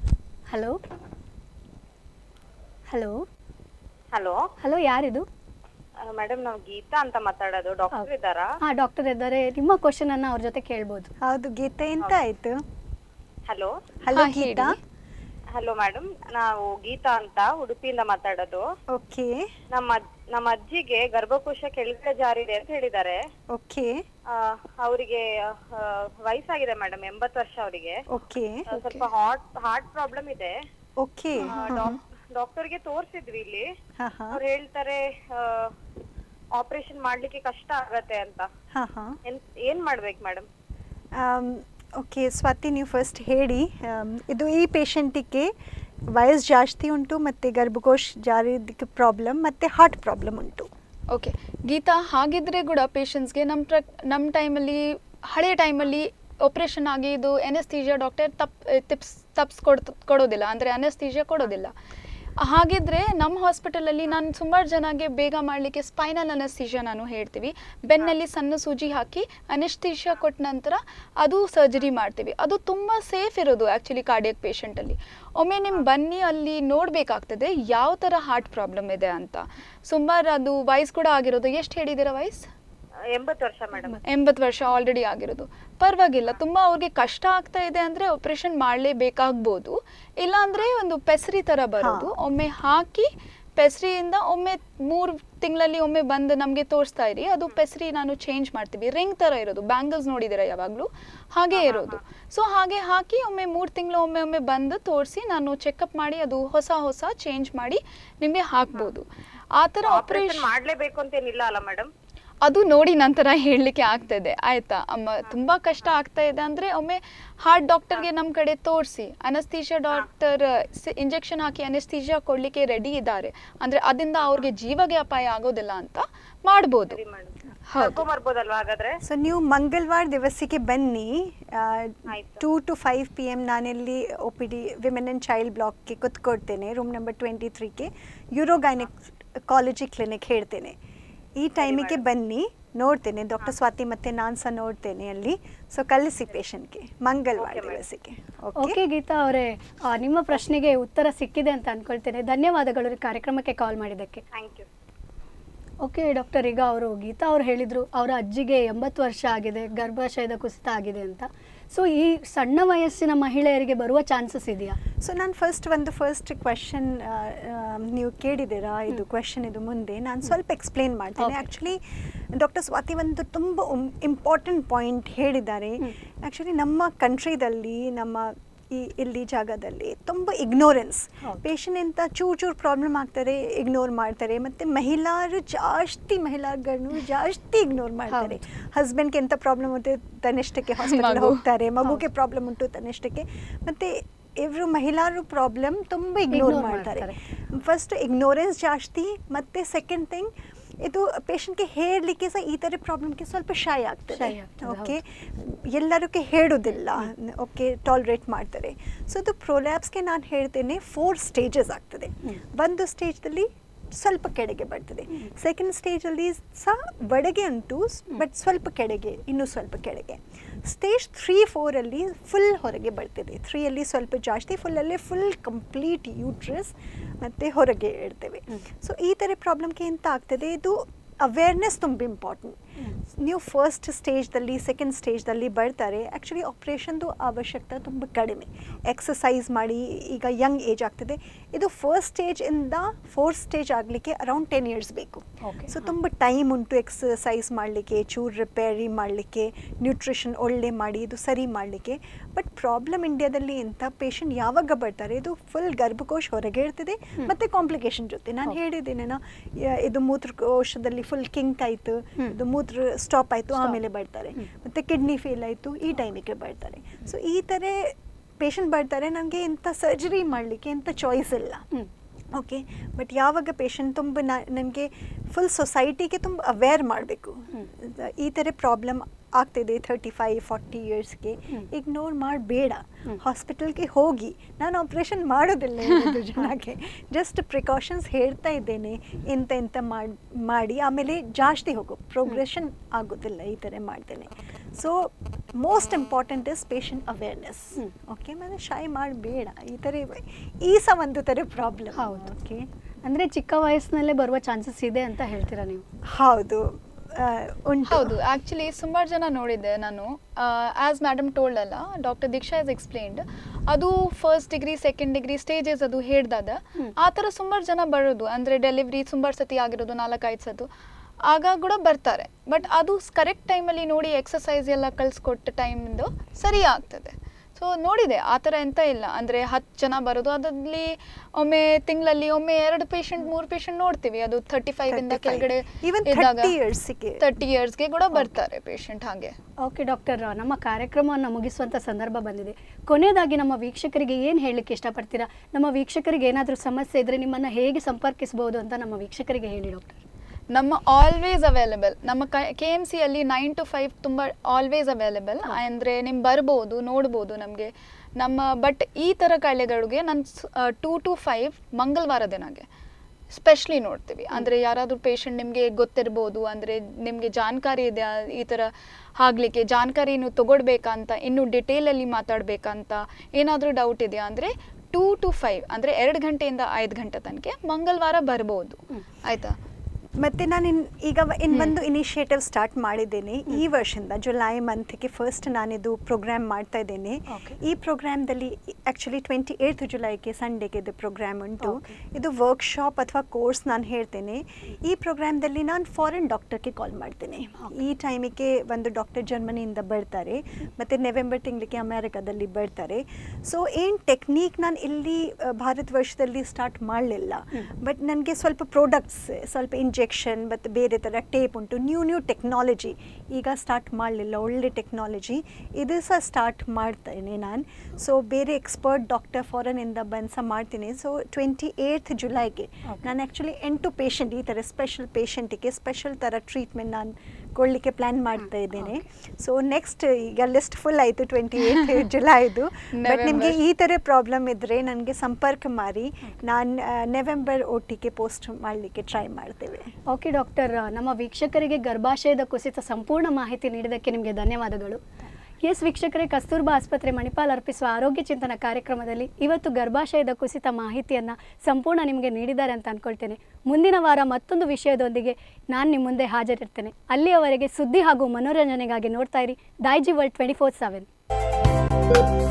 ಹಲೋ ಹಲೋ ಹಲೋ ಹಲೋ ಯಾರಿದು ಮೇಡಮ್ ನಾವು ಗೀತಾ ಅಂತ ಮಾತಾಡೋದು ಡಾಕ್ಟರ್ ಇದ್ದಾರಾ ಹಾಂ ಡಾಕ್ಟರ್ ಇದ್ದಾರೆ ನಿಮ್ಮ ಕ್ವಶನ್ ಅನ್ನ ಅವ್ರ ಜೊತೆ ಕೇಳ್ಬೋದು ಹೌದು ಗೀತಾ ಎಂತ ಆಯ್ತು ಹಲೋ ಹಲೋ ಹಾ, ಗೀತಾ ಹೇಳಿ. ಹಲೋ ಮೇಡಮ್ ನಾವು ಗೀತಾ ಅಂತ ಉಡುಪಿಯಿಂದ ಮಾತಾಡೋದು ಓಕೆ ನಮ್ಮ ಅಜ್- ನಮ್ಮ ಅಜ್ಜಿಗೆ ಗರ್ಭಕೋಶ ಕೆಳಗಡೆ ಜಾರಿದೆ ಅಂತ ಹೇಳಿದ್ದಾರೆ ಓಕೆ ಅವರಿಗೆ ವಯಸ್ಸಾಗಿದೆ ಮೇಡಮ್ ಎಂಬತ್ತು ವರ್ಷ ಅವರಿಗೆ ಓಕೆ ಸ್ವಲ್ಪ ಹಾರ್ಟ್ ಹಾರ್ಟ್ ಪ್ರಾಬ್ಲಮ್ ಇದೆ ಓಕೆ ಡಾಕ್ಟರ್ಗೆ ತೋರಿಸಿದ್ವಿ ಇಲ್ಲಿ ಹಾಂ ಹಾಂ ಅವ್ರು ಹೇಳ್ತಾರೆ ಆಪರೇಷನ್ ಮಾಡ್ಲಿಕ್ಕೆ ಕಷ್ಟ ಆಗತ್ತೆ ಅಂತ ಹಾಂ ಹಾಂ ಎನ್- ಏನ್ ಮಾಡ್ಬೇಕು ಮೇಡಮ್ ಓಕೆ ಸ್ವಾತಿ ನೀವು ಫಸ್ಟ್ ಹೇಳಿ ಆಮ್, ಇದು ಈ ಪೇಷಂಟಿಗೆ ವಯಸ್ಸು ಜಾಸ್ತಿ ಉಂಟು ಮತ್ತು ಗರ್ಭಕೋಶ ಜಾರಿದಕ್ಕೆ ಪ್ರಾಬ್ಲಮ್ ಮತ್ತು ಹಾರ್ಟ್ ಪ್ರಾಬ್ಲಮ್ ಉಂಟು ಓಕೆ ಗೀತಾ ಹಾಗಿದ್ರೆ ಕೂಡ ಪೇಷಂಟ್ಸ್ಗೆ ನಮ್ಮ ಪ್ರ ನಮ್ಮ ಟೈಮಲ್ಲಿ ಹಳೆ ಟೈಮಲ್ಲಿ ಆಪ್ರೇಷನ್ ಆಗಿ ಇದು ಎನೆಸ್ಥೀಜಿಯಾ ಡಾಕ್ಟರ್ ತಪ್ ಟಿಪ್ಸ್ ತಪ್ಸ್ ಕೊಡ್ ಕೊಡೋದಿಲ್ಲ ಅಂದರೆ ಅನೆಸ್ಥೀಜಿಯಾ ಕೊಡೋದಿಲ್ಲ ಹಾಗಿದ್ರೆ ನಮ್ಮ ಹಾಸ್ಪಿಟಲಲ್ಲಿ ನಾನು ಸುಮಾರು ಜನಗೆ ಬೇಗ ಮಾಡಲಿಕ್ಕೆ ಸ್ಪೈನಲ್ ಅನೆಸ್ಥೀಜಿಯಾ ನಾನು ಹೇಳ್ತೀವಿ ಬೆನ್ನಲ್ಲಿ ಸಣ್ಣ ಸೂಜಿ ಹಾಕಿ ಅನೆಸ್ಥೀಜಿಯಾ ಕೊಟ್ಟ ನಂತರ ಅದು ಸರ್ಜರಿ ಮಾಡ್ತೀವಿ ಅದು ತುಂಬ ಸೇಫ್ ಇರೋದು ಆ್ಯಕ್ಚುಲಿ ಕಾರ್ಡಿಯಕ್ ಪೇಷಂಟಲ್ಲಿ ಒಮ್ಮೆ ನಿಮ್ಮ ಬನ್ನಿ ಅಲ್ಲಿ ನೋಡಬೇಕಾಗ್ತದೆ ಯಾವ ಥರ ಹಾರ್ಟ್ ಪ್ರಾಬ್ಲಮ್ ಇದೆ ಅಂತ ಸುಮಾರು ಅದು ವಯಸ್ಸು ಕೂಡ ಆಗಿರೋದು ಎಷ್ಟು ಹೇಳಿದ್ದೀರಾ ವಯಸ್ಸು ಎಂಬತ್ತು ವರ್ಷ ಮೇಡಮ್ ಎಂಬತ್ತು ವರ್ಷ ಆಲ್ರೆಡಿ ಆಗಿರೋದು ಪರವಾಗಿಲ್ಲ ತುಂಬ ಅವ್ರಿಗೆ ಕಷ್ಟ ಆಗ್ತಾ ಇದೆ ಅಂದರೆ ಆಪ್ರೇಷನ್ ಮಾಡಲೇಬೇಕಾಗ್ಬೋದು ಇಲ್ಲಾಂದರೆ ಒಂದು ಪೆಸರಿ ಥರ ಬರೋದು ಒಮ್ಮೆ ಹಾಕಿ ಪೆಸರಿಯಿಂದ ಒಮ್ಮೆ ಮೂರು ತಿಂಗಳಲ್ಲಿ ಒಮ್ಮೆ ಬಂದು ನಮಗೆ ತೋರಿಸ್ತಾ ಇರಿ ಅದು ಪೆಸರಿ ನಾನು ಚೇಂಜ್ ಮಾಡ್ತೀವಿ ರಿಂಗ್ ಥರ ಇರೋದು ಬ್ಯಾಂಗಲ್ಸ್ ನೋಡಿದ್ದೀರಾ ಯಾವಾಗಲೂ ಹಾಗೆ ಇರೋದು ಸೊ ಹಾಗೆ ಹಾಕಿ ಒಮ್ಮೆ ಮೂರು ತಿಂಗಳು ಒಮ್ಮೆ ಒಮ್ಮೆ ಬಂದು ತೋರಿಸಿ ನಾನು ಚೆಕಪ್ ಮಾಡಿ ಅದು ಹೊಸ ಹೊಸ ಚೇಂಜ್ ಮಾಡಿ ನಿಮಗೆ ಹಾಕ್ಬೋದು ಆ ಥರ ಆಪರೇಷನ್ ಆಪ್ರೇಷನ್ ಮಾಡ್ಲೇಬೇಕು ಅಂತ ಏನಿಲ್ಲ ಅಲ್ಲ ಮೇಡಮ್ ಅದು ನೋಡಿ ನಂತರ ಹೇಳಲಿಕ್ಕೆ ಆಗ್ತದೆ ಆಯ್ತಾ ಅಮ್ಮ ತುಂಬ ಕಷ್ಟ ಆಗ್ತಾ ಇದೆ ಅಂದರೆ ಒಮ್ಮೆ ಹಾರ್ಟ್ ಡಾಕ್ಟರ್ಗೆ ನಮ್ಮ ಕಡೆ ತೋರಿಸಿ ಅನಸ್ತೀಶಿಯಾ ಡಾಕ್ಟರ್ ಇಂಜೆಕ್ಷನ್ ಹಾಕಿ ಅನಸ್ತೀಶಿಯಾ ಕೊಡಲಿಕ್ಕೆ ರೆಡಿ ಇದ್ದಾರೆ ಅಂದರೆ ಅದರಿಂದ ಅವ್ರಿಗೆ ಜೀವಗೆ ಅಪಾಯ ಆಗೋದಿಲ್ಲ ಅಂತ ಮಾಡ್ಬೋದು ಸರಿ ಮೇಡಮ್ ಹೌದು ಕರ್ಕೊಂಡ್ ಬರ್ಬೋದಲ್ವಾ ಹಾಗಾದ್ರೆ ಸೊ ನೀವು ಮಂಗಳವಾರ ದಿವಸಕ್ಕೆ ಬನ್ನಿ ಆಯ್ತು. Two to five P M ನಾನಿಲ್ಲಿ O P D women and child ಬ್ಲಾಕ್ಗೆ ಕುತ್ಕೊಡ್ತೇನೆ ರೂಮ್ ನಂಬರ್ ಟ್ವೆಂಟಿ ತ್ರೀಗೆ ಯೂರೋಗೈನಿಕ್ ಕಾಲೇಜಿ ಕ್ಲಿನಿಕ್ ಹೇಳ್ತೇನೆ ಈ ಟೈಮಿಗೆ ಬನ್ನಿ ನೋಡ್ತೇನೆ ಡಾಕ್ಟರ್ ಸ್ವಾತಿ ಮತ್ತೆ ನಾನು ಸಹ ನೋಡ್ತೇನೆ ಅಲ್ಲಿ ಸೊ ಕಳಿಸಿ ಪೇಷಂಟ್ಗೆ ಮಂಗಳವಾರ Okay, madam. ದಿವಸಕ್ಕೆ ಓಕೆ ಓಕೆ ಗೀತಾ ಅವರೇ ಆ, ನಿಮ್ಮ ಪ್ರಶ್ನೆಗೆ ಉತ್ತರ ಸಿಕ್ಕಿದೆ ಅಂತ ಅನ್ಕೊಳ್ತೇನೆ ಧನ್ಯವಾದಗಳು ಈ ಕಾರ್ಯಕ್ರಮಕ್ಕೆ ಕಾಲ್ ಮಾಡಿದ್ದಕ್ಕೆ ಥ್ಯಾಂಕ್ ಯು ಓಕೆ ಡಾಕ್ಟರ್ ಈಗ ಅವರು ಗೀತಾ ಅವ್ರು ಹೇಳಿದರು ಅವರ ಅಜ್ಜಿಗೆ ಎಂಬತ್ತು ವರ್ಷ ಆಗಿದೆ ಗರ್ಭಾಶಯದ ಕುಸಿತ ಆಗಿದೆ ಅಂತ ಸೊ ಈ ಸಣ್ಣ ವಯಸ್ಸಿನ ಮಹಿಳೆಯರಿಗೆ ಬರುವ ಚಾನ್ಸಸ್ ಇದೆಯಾ ಸೊ ನಾನು ಫಸ್ಟ್ ಒಂದು ಫಸ್ಟ್ ಕ್ವೆಶನ್ ನೀವು ಕೇಳಿದ್ದೀರಾ ಇದು ಕ್ವೆಶನ್ ಇದು ಮುಂದೆ ನಾನು ಸ್ವಲ್ಪ ಎಕ್ಸ್ಪ್ಲೇನ್ ಮಾಡ್ತೇನೆ Okay. ಆ್ಯಕ್ಚುಲಿ ಡಾಕ್ಟರ್ ಸ್ವಾತಿ ಒಂದು ತುಂಬ ಇಂಪಾರ್ಟೆಂಟ್ ಪಾಯಿಂಟ್ ಹೇಳಿದ್ದಾರೆ ಆ್ಯಕ್ಚುಲಿ ನಮ್ಮ ಕಂಟ್ರಿದಲ್ಲಿ ನಮ್ಮ ಈ ಇಲ್ಲಿ ಜಾಗದಲ್ಲಿ ತುಂಬ ಇಗ್ನೋರೆನ್ಸ್ ಹೌದು. ಪೇಷಂಟ್ ಅಂತ ಚೂರು ಚೂರು ಪ್ರಾಬ್ಲಮ್ ಆಗ್ತಾರೆ ಇಗ್ನೋರ್ ಮಾಡ್ತಾರೆ ಮತ್ತು ಮಹಿಳಾರು ಜಾಸ್ತಿ ಮಹಿಳಾಗಳನ್ನು ಜಾಸ್ತಿ ಇಗ್ನೋರ್ ಮಾಡ್ತಾರೆ ಹಸ್ಬೆಂಡ್ಗೆ ಎಂಥ ಪ್ರಾಬ್ಲಮ್ ಉಂಟು ತನ್ನಷ್ಟಕ್ಕೆ ಹಾಸ್ಪಿಟಲ್ ಮಗು. ಹೋಗ್ತಾರೆ ಮಗುಗೆ ಪ್ರಾಬ್ಲಮ್ ಉಂಟು ತನ್ನಷ್ಟಕ್ಕೆ ಮತ್ತು ಇವರು ಮಹಿಳಾರು ಪ್ರಾಬ್ಲಮ್ ತುಂಬ ಇಗ್ನೋರ್ Ignore ಮಾಡ್ತಾರೆ ಮಾಡ್ತಾರೆ. ಫಸ್ಟ್ ಇಗ್ನೋರೆನ್ಸ್ ಜಾಸ್ತಿ ಮತ್ತು ಸೆಕೆಂಡ್ ಥಿಂಗ್ ಇದು ಪೇಷಂಟ್ಗೆ ಹೇಳಲಿಕ್ಕೆ ಸಹ ಈ ಥರ ಪ್ರಾಬ್ಲಮ್ಗೆ ಸ್ವಲ್ಪ ಶೈ ಆಗ್ತದೆ Shy ಆಗ್ತದೆ, ಓಕೆ ಎಲ್ಲರಿಗೂ ಹೇಳೋದಿಲ್ಲ ಓಕೆ ಟಾಲ್ರೇಟ್ ಮಾಡ್ತಾರೆ ಸೊ ಇದು ಪ್ರೊಲ್ಯಾಬ್ಸ್ಗೆ ನಾನು ಹೇಳ್ತೇನೆ ಫೋರ್ ಸ್ಟೇಜಸ್ ಆಗ್ತದೆ ಒಂದು ಸ್ಟೇಜ್ದಲ್ಲಿ ಸ್ವಲ್ಪ ಕೆಳಗೆ ಬರ್ತದೆ ಸೆಕೆಂಡ್ ಸ್ಟೇಜಲ್ಲಿ ಸಹ ಒಳಗೆ ಉಂಟು ಬಟ್ ಸ್ವಲ್ಪ ಕೆಳಗೆ ಇನ್ನೂ ಸ್ವಲ್ಪ ಕೆಳಗೆ ಸ್ಟೇಜ್ ತ್ರೀ ಫೋರಲ್ಲಿ ಫುಲ್ ಹೊರಗೆ ಬರ್ತದೆ ತ್ರೀಯಲ್ಲಿ ಸ್ವಲ್ಪ ಜಾಸ್ತಿ ಫುಲ್ಲಲ್ಲಿ ಫುಲ್ ಕಂಪ್ಲೀಟ್ ಯೂಟ್ರಸ್ ಮತ್ತು ಹೊರಗೆ ಇಡ್ತೇವೆ ಸೊ ಈ ಥರ ಪ್ರಾಬ್ಲಮ್ಗೆ ಎಂತ ಆಗ್ತದೆ ಇದು ಅವೇರ್ನೆಸ್ ತುಂಬ ಇಂಪಾರ್ಟೆಂಟ್ ನೀವು ಫಸ್ಟ್ ಸ್ಟೇಜ್ದಲ್ಲಿ ಸೆಕೆಂಡ್ ಸ್ಟೇಜ್ದಲ್ಲಿ ಬರ್ತಾರೆ ಆ್ಯಕ್ಚುಲಿ ಆಪ್ರೇಷನ್ದು ಅವಶ್ಯಕತೆ ತುಂಬ ಕಡಿಮೆ ಎಕ್ಸಸೈಸ್ ಮಾಡಿ ಈಗ ಯಂಗ್ ಏಜ್ ಆಗ್ತದೆ ಇದು ಫಸ್ಟ್ ಸ್ಟೇಜಿಂದ ಫೋರ್ತ್ ಸ್ಟೇಜ್ ಆಗಲಿಕ್ಕೆ ಅರೌಂಡ್ ಟೆನ್ ಇಯರ್ಸ್ ಬೇಕು Okay, ಸೊ ತುಂಬ ಟೈಮ್ ಉಂಟು ಎಕ್ಸಸೈಸ್ ಮಾಡಲಿಕ್ಕೆ ಚೂರು ರಿಪೇರಿ ಮಾಡಲಿಕ್ಕೆ ನ್ಯೂಟ್ರಿಷನ್ ಒಳ್ಳೆ ಮಾಡಿ ಇದು ಸರಿ ಮಾಡಲಿಕ್ಕೆ ಬಟ್ ಪ್ರಾಬ್ಲಮ್ ಇಂಡಿಯಾದಲ್ಲಿ ಎಂಥ ಪೇಷಂಟ್ ಯಾವಾಗ ಬರ್ತಾರೆ ಇದು ಫುಲ್ ಗರ್ಭಕೋಶ ಹೊರಗೆ ಇರ್ತದೆ ಮತ್ತು ಕಾಂಪ್ಲಿಕೇಶನ್ ಜೊತೆ ನಾನು ಹೇಳಿದ್ದೇನೆ ಇದು ಮೂತ್ರಕೋಶದಲ್ಲಿ ಫುಲ್ ಕಿಂಕ್ ಆಯಿತು ಇದು ಮೂತ್ರ ಸ್ಟಾಪ್ ಆಯಿತು ಆಮೇಲೆ ಬರ್ತಾರೆ ಮತ್ತು ಕಿಡ್ನಿ ಫೇಲ್ ಆಯಿತು ಈ ಟೈಮಿಗೆ ಬರ್ತಾರೆ ಸೊ ಈ ಥರ ಪೇಷಂಟ್ ಬರ್ತಾರೆ ನನಗೆ ಎಂಥ ಸರ್ಜರಿ ಮಾಡಲಿಕ್ಕೆ ಎಂಥ ಚಾಯ್ಸ್ ಇಲ್ಲ ಓಕೆ ಬಟ್ ಯಾವಾಗ ಪೇಷಂಟ್ ತುಂಬ ನನಗೆ ಫುಲ್ ಸೊಸೈಟಿಗೆ ತುಂಬ ಅವೇರ್ ಮಾಡಬೇಕು ಈ ಥರ ಪ್ರಾಬ್ಲಮ್ ಆಗ್ತಿದೆ ಥರ್ಟಿ ಫೈವ್ ಫಾರ್ಟಿ ಇಯರ್ಸ್ಗೆ ಇಗ್ನೋರ್ ಮಾಡಬೇಡ ಹಾಸ್ಪಿಟಲ್ಗೆ ಹೋಗಿ ನಾನು ಆಪ್ರೇಷನ್ ಮಾಡೋದಿಲ್ಲ ಇವತ್ತು ಜನಕ್ಕೆ ಜಸ್ಟ್ ಪ್ರಿಕಾಷನ್ಸ್ ಹೇಳ್ತಾ ಇದ್ದೇನೆ ಎಂತ ಎಂತ ಮಾಡಿ ಮಾಡಿ ಆಮೇಲೆ ಜಾಸ್ತಿ ಹೋಗು ಪ್ರೋಗ್ರೆಷನ್ ಆಗೋದಿಲ್ಲ ಈ ಥರ ಮಾಡ್ತೇನೆ so most important is patient awareness okay ಮತ್ತೆ ಶೈ ಮಾಡಬೇಡ ಈ ಥರ ಇವೆ. ಈ ಸಹ ಒಂದು ಥರ ಪ್ರಾಬ್ಲಮ್ ಹೌದು. ಓಕೆ ಅಂದರೆ ಚಿಕ್ಕ ವಯಸ್ಸಿನಲ್ಲೇ ಬರುವ ಚಾನ್ಸಸ್ ಇದೆ ಅಂತ ಹೇಳ್ತೀರಾ ನೀವು ಹೌದು ಉಂಟು ಹೌದು ಆಕ್ಚುಲಿ ಸುಮಾರು ಜನ ನೋಡಿದ್ದೆ ನಾನು ಆಸ್ ಮೇಡಮ್ ಟೋಲ್ಡ್ ಅಲ್ಲ ಡಾಕ್ಟರ್ ದೀಕ್ಷಾ ಇಸ್ ಎಕ್ಸ್ಪ್ಲೇನ್ಡ್ ಅದು first degree second degree stages ಅದು ಹೇಳ್ದಾಗ ಆ ಥರ ಸುಮಾರು ಜನ ಬರೋದು ಅಂದರೆ ಡೆಲಿವ್ರಿ ಸುಮಾರು ಸತಿ ಆಗಿರೋದು ನಾಲ್ಕೈದು ಸತು ಆಗ ಕೂಡ ಬರ್ತಾರೆ ಬಟ್ ಅದು ಕರೆಕ್ಟ್ ಟೈಮಲ್ಲಿ ನೋಡಿ ಎಕ್ಸಸೈಸ್ ಎಲ್ಲ ಕಳಿಸ್ಕೊಟ್ಟ ಟೈಮಿಂದು ಸರಿ ಆಗ್ತದೆ ಸೊ ನೋಡಿದೆ ಆ ಥರ ಎಂತ ಇಲ್ಲ ಅಂದರೆ ಹತ್ತು ಜನ ಬರೋದು ಅದರಲ್ಲಿ ಒಮ್ಮೆ ತಿಂಗಳಲ್ಲಿ ಒಮ್ಮೆ ಎರಡು ಪೇಷಂಟ್ ಮೂರು ಪೇಷಂಟ್ ನೋಡ್ತೀವಿ ಅದು ತರ್ಟಿ ಫೈವ್ ಇಂದ 35. ಕೆಳಗಡೆ Even ಇದ್ದಾಗ 30 years ಗೆ. ತರ್ಟಿ ಇಯರ್ಸ್ಗೆ ಕೂಡ ಬರ್ತಾರೆ ಪೇಷಂಟ್ ಹಾಗೆ ಓಕೆ ಡಾಕ್ಟರ್ ನಮ್ಮ ಕಾರ್ಯಕ್ರಮವನ್ನು ಮುಗಿಸುವಂಥ ಸಂದರ್ಭ ಬಂದಿದೆ ಕೊನೆಯದಾಗಿ ನಮ್ಮ ವೀಕ್ಷಕರಿಗೆ ಏನು ಹೇಳಲಿಕ್ಕೆ ಇಷ್ಟಪಡ್ತೀರಾ ನಮ್ಮ ವೀಕ್ಷಕರಿಗೆ ಏನಾದರೂ ಸಮಸ್ಯೆ ಇದ್ದರೆ ನಿಮ್ಮನ್ನು ಹೇಗೆ ಸಂಪರ್ಕಿಸಬಹುದು ಅಂತ ನಮ್ಮ ವೀಕ್ಷಕರಿಗೆ ಹೇಳಿ ಡಾಕ್ಟರ್ ನಮ್ಮ ಆಲ್ವೇಸ್ ಅವೈಲೇಬಲ್ ನಮ್ಮ ಕೆ ಎಮ್ ಸಿಯಲ್ಲಿ ನೈನ್ ಟು ಫೈವ್ ತುಂಬ ಆಲ್ವೇಸ್ ಅವೈಲೇಬಲ್ ಅಂದರೆ ನಿಮ್ ಬರ್ಬೋದು ನೋಡ್ಬೋದು ನಮಗೆ ನಮ್ಮ ಬಟ್ ಈ ಥರ ಕಾಯಿಲೆಗಳಿಗೆ ನಾನು ಟೂ ಟು ಫೈವ್ ಮಂಗಳವಾರ ದಿನಗೆ ಸ್ಪೆಷಲಿ ನೋಡ್ತೀವಿ ಅಂದರೆ ಯಾರಾದರೂ ಪೇಷಂಟ್ ನಿಮಗೆ ಗೊತ್ತಿರ್ಬೋದು ಅಂದರೆ ನಿಮಗೆ ಜಾನ್ಕಾರಿ ಇದೆ ಆ- ಈ ಥರ ಆಗ್ಲಿಕ್ಕೆ ಜಾನ್ಕಾರಿ ನೀವು ತಗೊಳ್ಬೇಕಂತ ಇನ್ನೂ ಡಿಟೇಲಲ್ಲಿ ಮಾತಾಡಬೇಕಂತ ಏನಾದರೂ ಡೌಟ್ ಇದೆಯಾ ಅಂದರೆ ಟೂ ಟು ಫೈವ್ ಅಂದರೆ ಎರಡು ಗಂಟೆಯಿಂದ ಐದು ಗಂಟೆ ತನಕ ಮಂಗಳವಾರ ಬರ್ಬೋದು ಆಯಿತಾ ಮತ್ತೆ ನಾನು ಇನ್ ಈಗ ವ- ಇನ್ ಒಂದು ಇನಿಷಿಯೇಟಿವ್ ಸ್ಟಾರ್ಟ್ ಮಾಡಿದ್ದೇನೆ ಈ ವರ್ಷದಿಂದ ಜುಲೈ ಮಂತ್ಗೆ ಫಸ್ಟ್ ನಾನಿದು ಪ್ರೋಗ್ರಾಮ್ ಮಾಡ್ತಾ ಇದ್ದೇನೆ Okay. ಈ ಪ್ರೋಗ್ರಾಮ್ದಲ್ಲಿ ಆ್ಯಕ್ಚುಲಿ ಟ್ವೆಂಟಿ ಏಯ್ತ್ ಜುಲೈಗೆ ಸಂಡೇಗೆ ಇದು ಪ್ರೋಗ್ರಾಮ್ ಉಂಟು ಇದು ವರ್ಕ್ಶಾಪ್ ಅಥವಾ ಕೋರ್ಸ್ ನಾನು ಹೇಳ್ತೇನೆ ಈ ಪ್ರೋಗ್ರಾಮ್ದಲ್ಲಿ ನಾನು ಫಾರಿನ್ ಡಾಕ್ಟರ್ಗೆ ಕಾಲ್ ಮಾಡ್ತೇನೆ ಈ ಟೈಮಿಗೆ ಒಂದು ಡಾಕ್ಟರ್ ಜರ್ಮನಿಯಿಂದ ಬರ್ತಾರೆ ಮತ್ತು ನವೆಂಬರ್ ತಿಂಗಳಿಗೆ ಅಮೆರಿಕದಲ್ಲಿ ಬರ್ತಾರೆ ಸೊ ಏನು ಟೆಕ್ನಿಕ್ ನಾನು ಇಲ್ಲಿ ಆ, ಭಾರತ ವರ್ಷದಲ್ಲಿ ಸ್ಟಾರ್ಟ್ ಮಾಡಲಿಲ್ಲ ಬಟ್ ನನಗೆ ಸ್ವಲ್ಪ ಪ್ರಾಡಕ್ಟ್ಸ್ ಸ್ವಲ್ಪ ಇಂಜೆಕ್ಷನ್ ಮತ್ತು ಬೇರೆ ಥರ ಟೇಪ್ ಉಂಟು ನ್ಯೂ ನ್ಯೂ ಟೆಕ್ನಾಲಜಿ ಈಗ ಸ್ಟಾರ್ಟ್ ಮಾಡಲಿಲ್ಲ ಒಳ್ಳೆ ಟೆಕ್ನಾಲಜಿ ಇದು ಸಹ ಸ್ಟಾರ್ಟ್ ಮಾಡ್ತೇನೆ ನಾನು ಸೊ ಬೇರೆ ಎಕ್ಸ್ಪರ್ಟ್ ಡಾಕ್ಟರ್ ಫಾರಿನಿಂದ ಬಂದು ಸಹ ಮಾಡ್ತೀನಿ ಸೊ ಟ್ವೆಂಟಿ ಏಯ್ತ್ ಜುಲೈಗೆ ನಾನು ಆ್ಯಕ್ಚುಲಿ ಎಂಟು ಪೇಷಂಟ್ ಈ ಥರ ಸ್ಪೆಷಲ್ ಪೇಷಂಟಿಗೆ ಸ್ಪೆಷಲ್ ಥರ ಟ್ರೀಟ್ಮೆಂಟ್ ನಾನು ಕೊಡಲಿಕ್ಕೆ ಪ್ಲ್ಯಾನ್ ಮಾಡ್ತಾ ಇದ್ದೇನೆ ಸೊ ನೆಕ್ಸ್ಟ್ ಈಗ ಲಿಸ್ಟ್ ಫುಲ್ ಆಯಿತು ಟ್ವೆಂಟಿ ಏಯ್ತ್ ಜುಲೈದು ಬಟ್ ನಿಮಗೆ ಈ ಥರ ಪ್ರಾಬ್ಲಮ್ ಇದ್ದರೆ ನನಗೆ ಸಂಪರ್ಕ ಮಾಡಿ ನಾನು ನವೆಂಬರ್ ಒಟ್ಟಿಗೆ ಪೋಸ್ಟ್ ಮಾಡಲಿಕ್ಕೆ ಟ್ರೈ ಮಾಡ್ತೇವೆ ಓಕೆ ಡಾಕ್ಟರ್ ನಮ್ಮ ವೀಕ್ಷಕರಿಗೆ ಗರ್ಭಾಶಯದ ಕುಸಿತ ಸಂಪೂರ್ಣ ಮಾಹಿತಿ ನೀಡಿದ್ದಕ್ಕೆ ನಿಮಗೆ ಧನ್ಯವಾದಗಳು ಎಸ್ ವೀಕ್ಷಕರೇ ಕಸ್ತೂರ್ಬಾ ಆಸ್ಪತ್ರೆ ಮಣಿಪಾಲ್ ಅರ್ಪಿಸುವ ಆರೋಗ್ಯ ಚಿಂತನ ಕಾರ್ಯಕ್ರಮದಲ್ಲಿ ಇವತ್ತು ಗರ್ಭಾಶಯದ ಕುಸಿತ ಮಾಹಿತಿಯನ್ನು ಸಂಪೂರ್ಣ ನಿಮಗೆ ನೀಡಿದ್ದಾರೆ ಅಂತ ಅಂದ್ಕೊಳ್ತೇನೆ ಮುಂದಿನ ವಾರ ಮತ್ತೊಂದು ವಿಷಯದೊಂದಿಗೆ ನಾನು ನಿಮ್ಮ ಮುಂದೆ ಹಾಜರಿರ್ತೇನೆ ಅಲ್ಲಿಯವರೆಗೆ ಸುದ್ದಿ ಹಾಗೂ ಮನೋರಂಜನೆಗಾಗಿ ನೋಡ್ತಾ ಇರಿ Daiji world twenty four seven